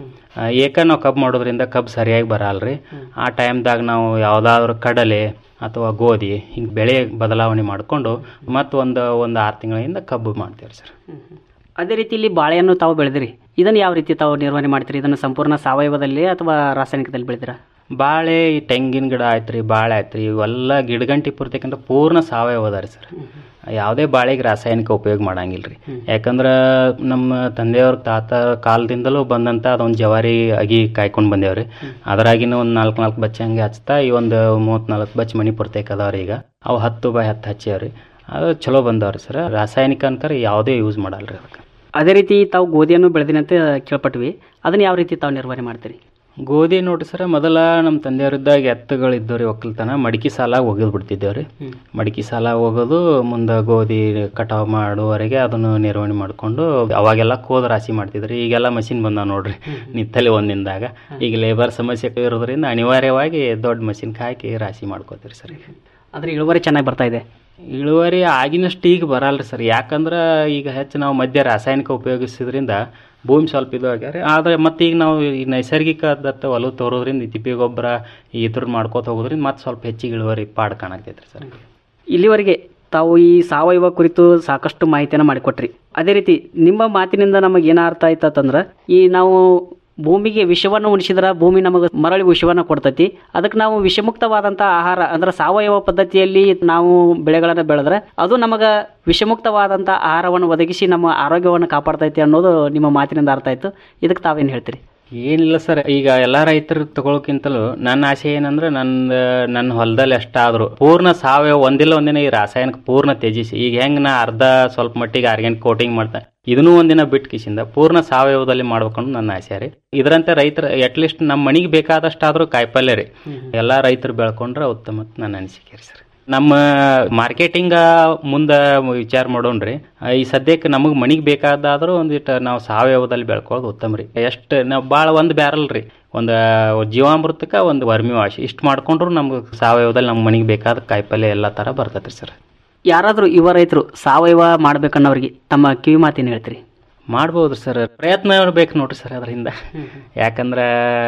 ಏಕ ನಾವು ಕಬ್ಬು ಮಾಡೋದ್ರಿಂದ ಕಬ್ಬು ಸರಿಯಾಗಿ ಬರಲ್ರಿ ಆ ಟೈಮ್ದಾಗ ನಾವು ಯಾವುದಾದ್ರೂ ಕಡಲೆ ಅಥವಾ ಗೋಧಿ ಹಿಂಗೆ ಬೆಳೆ ಬದಲಾವಣೆ ಮಾಡಿಕೊಂಡು ಮತ್ತು ಒಂದು ಒಂದು ಆರು ತಿಂಗಳಿಂದ ಕಬ್ಬು ಮಾಡ್ತೇವೆ ಸರ್ ಅದೇ ರೀತಿ ಇಲ್ಲಿ ಬಾಳೆಯನ್ನು ತಾವು ಬೆಳೆದಿರಿ ಇದನ್ನು ಯಾವ ರೀತಿ ತಾವು ನಿರ್ವಹಣೆ ಮಾಡ್ತೀರಿ ಇದನ್ನು ಸಂಪೂರ್ಣ ಸಾವಯವದಲ್ಲಿ ಅಥವಾ ರಾಸಾಯನಿಕದಲ್ಲಿ ಬೆಳೆದಿರಾ ಬಾಳೆ ಈ ತೆಂಗಿನ ಗಿಡ ಆಯ್ತು ರೀ ಬಾಳೆ ಆಯ್ತು ರೀ ಇವೆಲ್ಲ ಗಿಡಗಂಟಿ ಪೂರ್ತಕ್ಕಂಥ ಪೂರ್ಣ ಸಾವಯವ ರೀ ಸರ್ ಯಾವುದೇ ಬಾಳೆಗೆ ರಾಸಾಯನಿಕ ಉಪಯೋಗ ಮಾಡಂಗಿಲ್ಲ ರೀ ಯಾಕಂದ್ರೆ ನಮ್ಮ ತಂದೆಯವ್ರ ತಾತ ಕಾಲದಿಂದಲೂ ಬಂದಂಥ ಅದೊಂದು ಜವಾರಿ ಅಗಿ ಕಾಯ್ಕೊಂಡು ಬಂದೇವ್ರಿ ಅದರಾಗಿನ ಒಂದು ನಾಲ್ಕು ನಾಲ್ಕು ಬಚ್ಚ ಹಂಗೆ ಹಚ್ತಾ ಈ ಒಂದು ಮೂವತ್ತು ನಾಲ್ಕು ಬಚ್ಚ ಮಣಿ ಪೂರ್ತೈಕ ಅದಾವ್ರಿ ಈಗ ಅವು ಹತ್ತು ಬೈ ಹತ್ತು ಹಚ್ಚ್ಯಾವ್ರಿ ಅದು ಚಲೋ ಬಂದವ್ರಿ ಸರ್ ರಾಸಾಯನಿಕ ಅಂತಾರೆ ಯಾವುದೇ ಯೂಸ್ ಮಾಡಲ್ಲ ರೀ ಅದಕ್ಕೆ ಅದೇ ರೀತಿ ತಾವು ಗೋಧಿಯನ್ನು ಬೆಳೆದಿನಿ ಅಂತ ಕೇಳ್ಪಟ್ವಿ ಅದನ್ನು ಯಾವ ರೀತಿ ತಾವು ನಿರ್ವಹಣೆ ಮಾಡ್ತೀರಿ ಗೋಧಿ ನೋಡ್ರಿ ಸರ್ ಮೊದಲ ನಮ್ಮ ತಂದೆಯವರಿದ್ದಾಗ ಎತ್ತುಗಳಿದ್ದು ರೀ ಒಕ್ಕಲ್ತನ ಮಡಿಕೆ ಸಾಲ ಒಗೆದು ಬಿಡ್ತಿದ್ದೇವೆ ರೀ ಮಡಿಕೆ ಸಾಲ ಒಗೆದು ಮುಂದೆ ಗೋಧಿ ಕಟಾವು ಮಾಡುವವರೆಗೆ ಅದನ್ನು ನಿರ್ವಹಣೆ ಮಾಡಿಕೊಂಡು ಅವಾಗೆಲ್ಲ ಕೋದ ರಾಶಿ ಮಾಡ್ತಿದ್ರಿ ಈಗೆಲ್ಲ ಮಷಿನ್ ಬಂದಾವ ನೋಡ್ರಿ ನಿತ್ತಲ್ಲಿ ಒಂದಿಂದಾಗ ಈಗ ಲೇಬರ್ ಸಮಸ್ಯೆ ಇರೋದ್ರಿಂದ ಅನಿವಾರ್ಯವಾಗಿ ದೊಡ್ಡ ಮಷಿನ್ ಹಾಕಿ ರಾಶಿ ಮಾಡ್ಕೋತೀರಿ ಸರ್ ಆದರೆ ಇಳುವರಿ ಚೆನ್ನಾಗಿ ಬರ್ತಾ ಇದೆ ಇಳುವರಿ ಆಗಿನಷ್ಟು ಈಗ ಬರಲ್ರಿ ಸರ್ ಯಾಕಂದ್ರೆ ಈಗ ಹೆಚ್ಚು ನಾವು ಮಧ್ಯ ರಾಸಾಯನಿಕ ಉಪಯೋಗಿಸಿದ್ರಿಂದ ಭೂಮಿ ಸ್ವಲ್ಪ ಇದು ಆಗ್ಯಾರ ಆದರೆ ಮತ್ತೆ ಈಗ ನಾವು ಈ ನೈಸರ್ಗಿಕ ದತ್ತ ಹೊಲವು ತೋರೋದ್ರಿಂದ ಈ ತಿಪ್ಪೆ ಗೊಬ್ಬರ ಈ ಥರ ಮಾಡ್ಕೋತ ಹೋಗೋದ್ರಿಂದ ಮತ್ತೆ ಸ್ವಲ್ಪ ಹೆಚ್ಚಿಗೆ ಇಳುವರಿ ಪಾಡ್ ಕಾಣಾಕೈತ್ರಿ ಸರ್ ಇಲ್ಲಿವರೆಗೆ ತಾವು ಈ ಸಾವಯವ ಕುರಿತು ಸಾಕಷ್ಟು ಮಾಹಿತಿಯನ್ನು ಮಾಡಿಕೊಟ್ರಿ ಅದೇ ರೀತಿ ನಿಮ್ಮ ಮಾತಿನಿಂದ ನಮಗೆ ಏನು ಅರ್ಥ ಆಯ್ತಂದ್ರೆ ಈ ನಾವು ಭೂಮಿಗೆ ವಿಷವನ್ನು ಉಣಿಸಿದ್ರೆ ಭೂಮಿ ನಮಗೆ ಮರಳಿ ವಿಷವನ್ನು ಕೊಡ್ತೈತಿ ಅದಕ್ಕೆ ನಾವು ವಿಷಮುಕ್ತವಾದಂಥ ಆಹಾರ ಅಂದ್ರೆ ಸಾವಯವ ಪದ್ಧತಿಯಲ್ಲಿ ನಾವು ಬೆಳೆಗಳನ್ನು ಬೆಳೆದ್ರೆ ಅದು ನಮಗೆ ವಿಷಮುಕ್ತವಾದಂಥ ಆಹಾರವನ್ನು ಒದಗಿಸಿ ನಮ್ಮ ಆರೋಗ್ಯವನ್ನು ಕಾಪಾಡ್ತೈತಿ ಅನ್ನೋದು ನಿಮ್ಮ ಮಾತಿನಿಂದ ಅರ್ಥ ಆಯ್ತು ಇದಕ್ಕೆ ತಾವೇನು ಹೇಳ್ತೀರಿ ಏನಿಲ್ಲ ಸರ್ ಈಗ ಎಲ್ಲ ರೈತರು ತಗೊಳಕ್ಕಿಂತಲೂ ನನ್ನ ಆಸೆ ಏನಂದ್ರೆ ನನ್ನ ನನ್ನ ಹೊಲದಲ್ಲಿ ಎಷ್ಟಾದ್ರು ಪೂರ್ಣ ಸಾವಯವ ಒಂದಿಲ್ಲ ಒಂದಿನ ಈ ರಾಸಾಯನಿಕ ಪೂರ್ಣ ತ್ಯಜಿಸಿ ಈಗ ಹೆಂಗ್ ನಾ ಅರ್ಧ ಸ್ವಲ್ಪ ಮಟ್ಟಿಗೆ ಆರ್ಗ್ಯಾನಿಕ್ ಕೋಟಿಂಗ್ ಮಾಡ್ತಾ ಇದನ್ನೂ ಒಂದಿನ ಬಿಟ್ಟು ಕಿಸಿಂದ ಪೂರ್ಣ ಸಾವಯವದಲ್ಲಿ ಮಾಡ್ಬೇಕನ್ನೋ ನನ್ನ ಆಸೆ ರೀ ಇದರಂತೆ ರೈತರು ಅಟ್ಲೀಸ್ಟ್ ನಮ್ಮ ಮನೆಗೆ ಬೇಕಾದಷ್ಟಾದ್ರೂ ಕಾಯಿಪಲ್ಯ ರೀ ಎಲ್ಲ ರೈತರು ಬೆಳ್ಕೊಂಡ್ರೆ ಉತ್ತಮ ಅಂತ ನನ್ನ ಅನಿಸಿಕೆ ರೀ ಸರ್ ನಮ್ಮ ಮಾರ್ಕೆಟಿಂಗ್ ಮುಂದೆ ವಿಚಾರ ಮಾಡೋಣ್ರಿ ಈ ಸದ್ಯಕ್ಕೆ ನಮಗೆ ಮನಿಗೆ ಬೇಕಾದಾದ್ರೂ ಒಂದಿಟ್ಟು ನಾವು ಸಾವಯವದಲ್ಲಿ ಬೆಳ್ಕೊಳ್ಳೋದು ಉತ್ತಮ ರೀ ಎಷ್ಟು ನಾವು ಭಾಳ ಒಂದು ಬ್ಯಾರಲ್ ರೀ ಒಂದು ಜೀವಾಮೃತಕ್ಕೆ ಒಂದು ವರ್ಮಿ ವಾಶ್ ಇಷ್ಟು ಮಾಡ್ಕೊಂಡ್ರು ನಮ್ಗೆ ಸಾವಯವದಲ್ಲಿ ನಮ್ಮ ಮನೆಗೆ ಬೇಕಾದ ಕಾಯಿಪಲ್ಯ ಎಲ್ಲ ಥರ ಬರ್ತೈತೆ ರೀ ಸರ್ ಯಾರಾದರೂ ಯುವ ರೈತರು ಸಾವಯವ ಮಾಡ್ಬೇಕನ್ನೋರಿಗೆ ತಮ್ಮ ಕಿವಿ ಮಾತೇನು ಹೇಳ್ತೀರಿ ಮಾಡ್ಬೋದು ಸರ್ ಪ್ರಯತ್ನ ಬೇಕು ನೋಡ್ರಿ ಸರ್ ಅದರಿಂದ ಯಾಕಂದ್ರೆ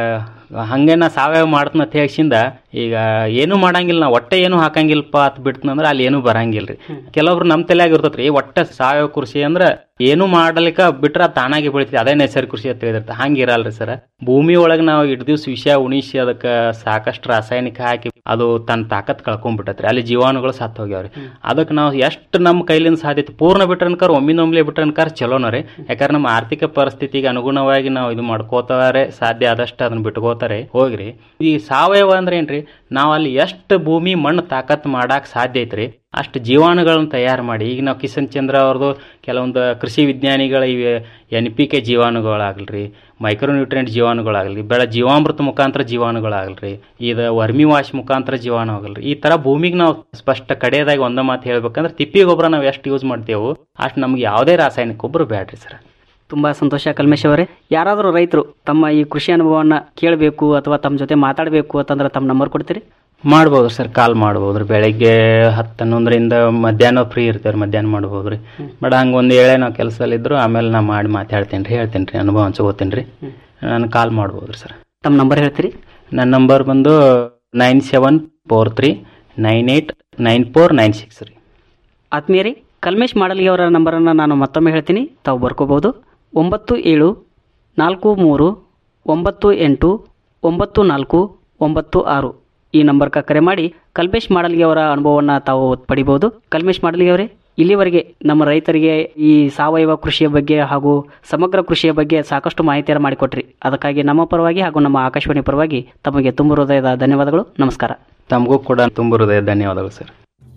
ಹಂಗೆ ನಾ ಸಾವಯವ ಮಾಡ್ತನ ತೇಗ್ಸಿಂದ ಈಗ ಏನು ಮಾಡಂಗಿಲ್ಲ ನಾ ಒಟ್ಟೆ ಏನು ಹಾಕಂಗಿಲ್ಲಪ್ಪ ಅತ್ ಬಿಡ್ತನಂದ್ರೆ ಅಲ್ಲಿ ಏನು ಬರಂಗಿಲ್ಲ ರೀ ಕೆಲವ್ರು ನಮ್ಮ ತಲೆಯಾಗ ಇರ್ತೈತ್ರಿ ಒಟ್ಟೆ ಸಾವಯವ ಕೃಷಿ ಅಂದ್ರೆ ಏನು ಮಾಡಲಿಕ್ಕ ಬಿಟ್ರೆ ಅದು ತಾನಾಗಿ ಬೆಳಿತೈತಿ ಅದೇ ನೈಸರ್ಗಿಕ ಕೃಷಿ ಅಂತ ಹೇಳಿದಿರ್ತ ಹಂಗಿರಲ್ರಿ ಸರ್ ಭೂಮಿ ಒಳಗೆ ನಾವು ಇಡ್ ದಿವ್ಸ ವಿಷ ಉಣಿಸಿ ಅದಕ್ಕೆ ಸಾಕಷ್ಟು ರಾಸಾಯನಿಕ ಹಾಕಿ ಅದು ತನ್ನ ತಾಕತ್ ಕಳ್ಕೊಂಡ್ಬಿಟ್ಟತ್ರಿ ಅಲ್ಲಿ ಜೀವಾಣುಗಳು ಸತ್ತು ಹೋಗ್ಯಾವ್ರಿ ಅದಕ್ಕೆ ನಾವು ಎಷ್ಟು ನಮ್ಮ ಕೈಲಿಂದ ಸಾಧ್ಯತೆ ಪೂರ್ಣ ಬಿಟ್ರನ್ಕಾರ ಒಮ್ಮಿನೊಮ್ಲೆ ಬಿಟ್ರನ್ಕಾರ ಚಲೋನ ರೀ ಯಾಕಂದ್ರೆ ನಮ್ಮ ಆರ್ಥಿಕ ಪರಿಸ್ಥಿತಿಗೆ ಅನುಗುಣವಾಗಿ ನಾವು ಇದು ಮಾಡ್ಕೋತಾರೆ ಸಾಧ್ಯ ಆದಷ್ಟು ಅದನ್ನ ಬಿಟ್ಕೋತಾರೆ ಹೋಗ್ರಿ ಈ ಸಾವಯವ ಅಂದ್ರೆ ಏನ್ರಿ ನಾವು ಅಲ್ಲಿ ಎಷ್ಟು ಭೂಮಿ ಮಣ್ಣು ತಾಕತ್ ಮಾಡಾಕ್ ಸಾಧ್ಯ ಐತ್ರಿ ಅಷ್ಟು ಜೀವಾಣುಗಳನ್ನ ತಯಾರು ಮಾಡಿ ಈಗ ನಾವು ಕಿಶನ್ ಚಂದ್ರ ಅವ್ರದ್ದು ಕೆಲವೊಂದು ಕೃಷಿ ವಿಜ್ಞಾನಿಗಳ ಇವೆ ಎನ್ ಪಿ ಕೆ ಜೀವಾಣುಗಳಾಗಲ್ರಿ ಮೈಕ್ರೋನ್ಯೂಟ್ರಿಯೆಂಟ್ ಜೀವಾಣುಗಳಾಗಲಿ ಬೆಳೆ ಜೀವಾಮೃತ ಮುಖಾಂತರ ಜೀವಾಣುಗಳಾಗಲ್ರಿ ಇದು ವರ್ಮಿ ವಾಶ್ ಮುಖಾಂತರ ಜೀವಾಣು ಆಗಲ್ರಿ ಈ ತರ ಭೂಮಿಗೆ ನಾವು ಸ್ಪಷ್ಟ ಕಡೆಯದಾಗಿ ಒಂದ ಮಾತು ಹೇಳ್ಬೇಕಂದ್ರೆ ತಿಪ್ಪಿ ಗೊಬ್ಬರ ನಾವು ಎಷ್ಟು ಯೂಸ್ ಮಾಡ್ತೇವೆ ಅಷ್ಟು ನಮ್ಗೆ ಯಾವುದೇ ರಾಸಾಯನಿಕ ಗೊಬ್ಬರ ಬ್ಯಾಡ್ರಿ ಸರ್ ತುಂಬಾ ಸಂತೋಷ ಕಲ್ಮೇಶ್ ಅವರೇ ಯಾರಾದರೂ ರೈತರು ತಮ್ಮ ಈ ಕೃಷಿ ಅನುಭವವನ್ನ ಕೇಳಬೇಕು ಅಥವಾ ತಮ್ಮ ಜೊತೆ ಮಾತಾಡಬೇಕು ಅಂತಂದ್ರೆ ತಮ್ಮ ನಂಬರ್ ಕೊಡ್ತೀರಿ ಮಾಡ್ಬೋದು ಸರ್ ಕಾಲ್ ಮಾಡ್ಬೋದು ರೀ ಬೆಳಗ್ಗೆ ಹತ್ತು ಹನ್ನೊಂದರಿಂದ ಮಧ್ಯಾಹ್ನ ಫ್ರೀ ಇರ್ತೇವೆ ರೀ ಮಧ್ಯಾಹ್ನ ಮಾಡ್ಬೋದು ರೀ ಬಟ್ ಹಂಗೆ ಒಂದು ಏಳೆ ನಾವು ಕೆಲಸದಲ್ಲಿದ್ರು ಆಮೇಲೆ ನಾ ಮಾಡಿ ಮಾತಾಡ್ತೀನಿ ರೀ ಹೇಳ್ತೀನಿ ರೀ ಅನುಭವ ಹಂಚ್ಕೋತೀನಿ ರೀ ನಾನು ಕಾಲ್ ಮಾಡ್ಬೋದು ರೀ ಸರ್ ತಮ್ಮ ನಂಬರ್ ಹೇಳ್ತೀರಿ ನನ್ನ ನಂಬರ್ ಬಂದು nine seven four three nine eight nine four nine six ರೀ ಆತ್ಮೀಯರೇ ಕಲ್ಮೇಶ್ ಮಾಡಲಿಗೆ ಅವರ ನಂಬರನ್ನು ನಾನು ಮತ್ತೊಮ್ಮೆ ಹೇಳ್ತೀನಿ ತಾವು ಬರ್ಕೋಬಹುದು ಒಂಬತ್ತು ಏಳು ನಾಲ್ಕು ಮೂರು ಒಂಬತ್ತು ಎಂಟು ಒಂಬತ್ತು ನಾಲ್ಕು ಒಂಬತ್ತು ಆರು ಈ ನಂಬರ್ಗೆ ಕರೆ ಮಾಡಿ ಕಲ್ಮೇಶ್ ಮಾಡಲಿಗೆ ಅವರ ಅನುಭವವನ್ನು ತಾವು ಪಡಿಬಹುದು ಕಲ್ಮೇಶ್ ಮಾಡಲಿಗೆ ಅವರೇ ಇಲ್ಲಿವರೆಗೆ ನಮ್ಮ ರೈತರಿಗೆ ಈ ಸಾವಯವ ಕೃಷಿಯ ಬಗ್ಗೆ ಹಾಗೂ ಸಮಗ್ರ ಕೃಷಿಯ ಬಗ್ಗೆ ಸಾಕಷ್ಟು ಮಾಹಿತಿಯನ್ನು ಮಾಡಿಕೊಟ್ರಿ ಅದಕ್ಕಾಗಿ ನಮ್ಮ ಪರವಾಗಿ ಹಾಗೂ ನಮ್ಮ ಆಕಾಶವಾಣಿ ಪರವಾಗಿ ತಮಗೆ ತುಂಬ ಹೃದಯದ ಧನ್ಯವಾದಗಳು ನಮಸ್ಕಾರ ತಮಗೂ ಕೂಡ ತುಂಬ ಹೃದಯ ಧನ್ಯವಾದಗಳು ಸರ್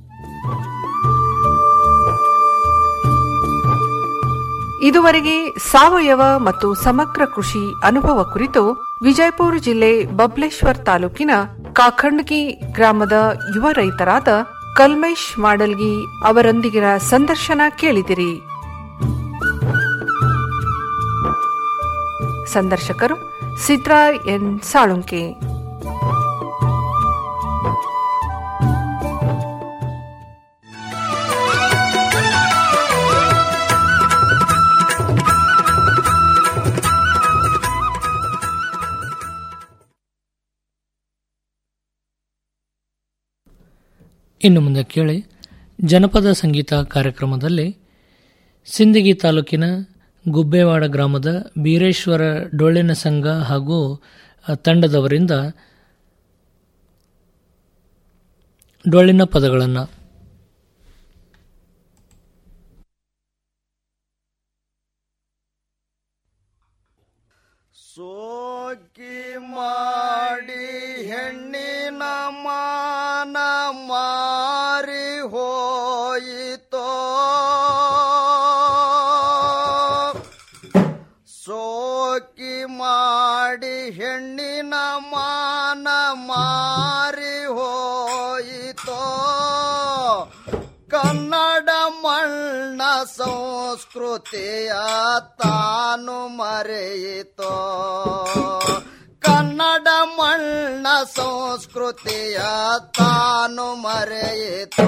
ಇದುವರೆಗೆ ಸಾವಯವ ಮತ್ತು ಸಮಗ್ರ ಕೃಷಿ ಅನುಭವ ಕುರಿತು ವಿಜಯಪುರ ಜಿಲ್ಲೆ ಬಬ್ಲೇಶ್ವರ್ ತಾಲೂಕಿನ ಕಾಖಂಡ್ಗಿ ಗ್ರಾಮದ ಯುವ ರೈತರಾದ ಕಲ್ಮೇಶ್ ಮಾಡಲ್ಗಿ ಅವರೊಂದಿಗಿನ ಸಂದರ್ಶನ ಕೇಳಿದಿರಿ ಸಂದರ್ಶಕರು ಸಿದ್ರಾ ಎನ್ ಸಾಳುಂಕೆ ಇನ್ನು ಮುಂದೆ ಕೇಳಿ ಜನಪದ ಸಂಗೀತ ಕಾರ್ಯಕ್ರಮದಲ್ಲಿ ಸಿಂದಗಿ ತಾಲೂಕಿನ ಗುಬ್ಬೇವಾಡ ಗ್ರಾಮದ ಬೀರೇಶ್ವರ ಡೊಳ್ಳಿನ ಸಂಘ ಹಾಗೂ ತಂಡದವರಿಂದ ಡೊಳ್ಳಿನ ಪದಗಳನ್ನು ಸೋಕಿ ಮಾಡಿ ಹೆಣ್ಣಿನ ಮಾನ ಮಾರಿ ಹೋಯಿತೋ ಸೋಕಿ ಮಾಡಿ ಹೆಣ್ಣಿನ ಮಾನ ಮಾರಿ ಹೋಯಿತೋ ಕನ್ನಡ ಮಣ್ಣ ಸಂಸ್ಕೃತಿಯ ತಾನು ಮರೆಯಿತೋ ಕನ್ನಡ ಮಣ್ಣ ಸಂಸ್ಕೃತಿಯ ತಾನು ಮರೆಯಿತೋ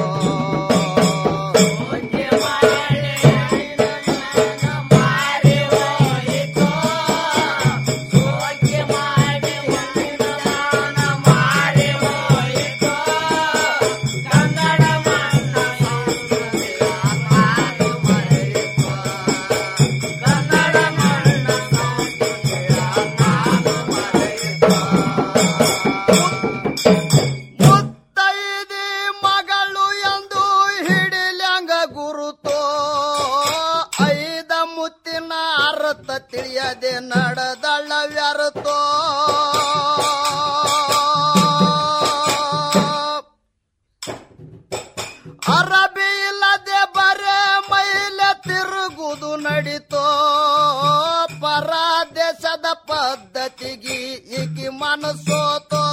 ಮುತ್ತೈದೆ ಮಗಳು ಎಂದು ಹಿಡಿಲ್ಯಾಂಗ ಗುರುತೋ ಐದ ಮುತ್ತಿನ ಅರ್ಥ ತಿಳಿಯದೆ ನಡೆದಳ ವ್ಯರ್ಥೋ ಅರಬಿ ಇಲ್ಲದೆ ಬರೇ ಮೈಲೆ ತಿರುಗುದು ನಡೀತೋ ಪರದೇಶದ ಪದ್ಧತಿಗೆ ಈಕಿ ಮನಸ್ಸೋತೋ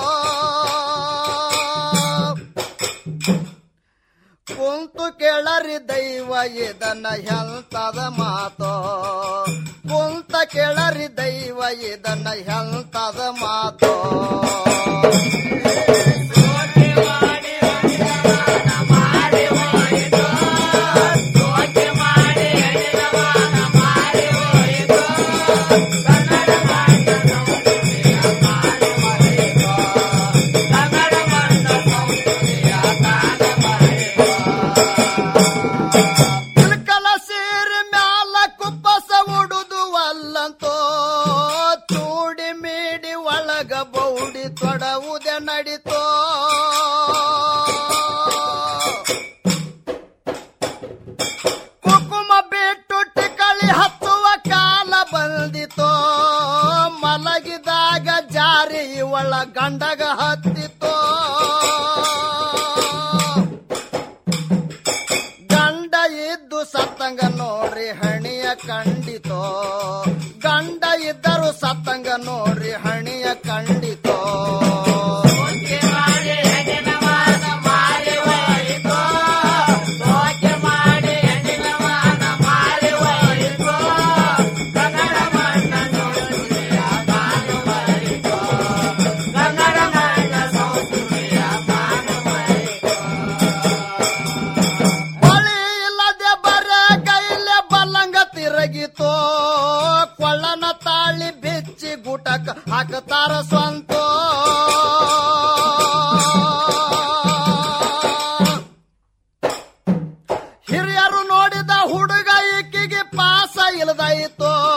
ಕುಂತು ಕೇಳರಿ ದೈವ ಇದನ್ನ ಹೆಲ್ತದ ಮಾತೋ ಕುಂತ ಕೇಳರಿ ದೈವ ಇದನ್ನ ಹೆಲ್ತದ ಮಾತೋ ಇಳ್ಕಲ ಸೀರೆ ಮ್ಯಾಲ ಕುಪ್ಪಸ ಉಡುದು ಅಲ್ಲಂತೋ ಚೂಡಿ ಮೀಡಿ ಒಳಗ ಬೌಡಿ ತೊಡವುದೆ ನಡಿ ಮಲಗಿದಾಗ ಜಾರಿ ಇವಳ ಗಂಡಗ ಹತ್ತಿತೋ ಗಂಡ ಇದ್ದು ಸತ್ತಂಗ ನೋಡ್ರಿ ಹಣಿಯ ಕಂಡಿತೋ ಗಂಡ ಇದ್ದರು ಸತ್ತಂಗ ನೋಡ್ರಿ ಹಣಿಯ ಕಂಡಿತೋ ಬಳಿ ಇಲ್ಲದೆ ಬರ ಕೈಲೆ ಬಲ್ಲಂಗ ತಿರುಗಿತೋ ಕೊಳ್ಳನ ತಾಳಿ ಬೆಚ್ಚಿ ಗುಟಕ್ ಹಾಕತಾರ ಸ್ವಂತೋ ಹಿರಿಯರು ನೋಡಿದ ಹುಡುಗ ಈಕಿಗೆ ಪಾಸ ಇಲ್ದಾಯಿತೋ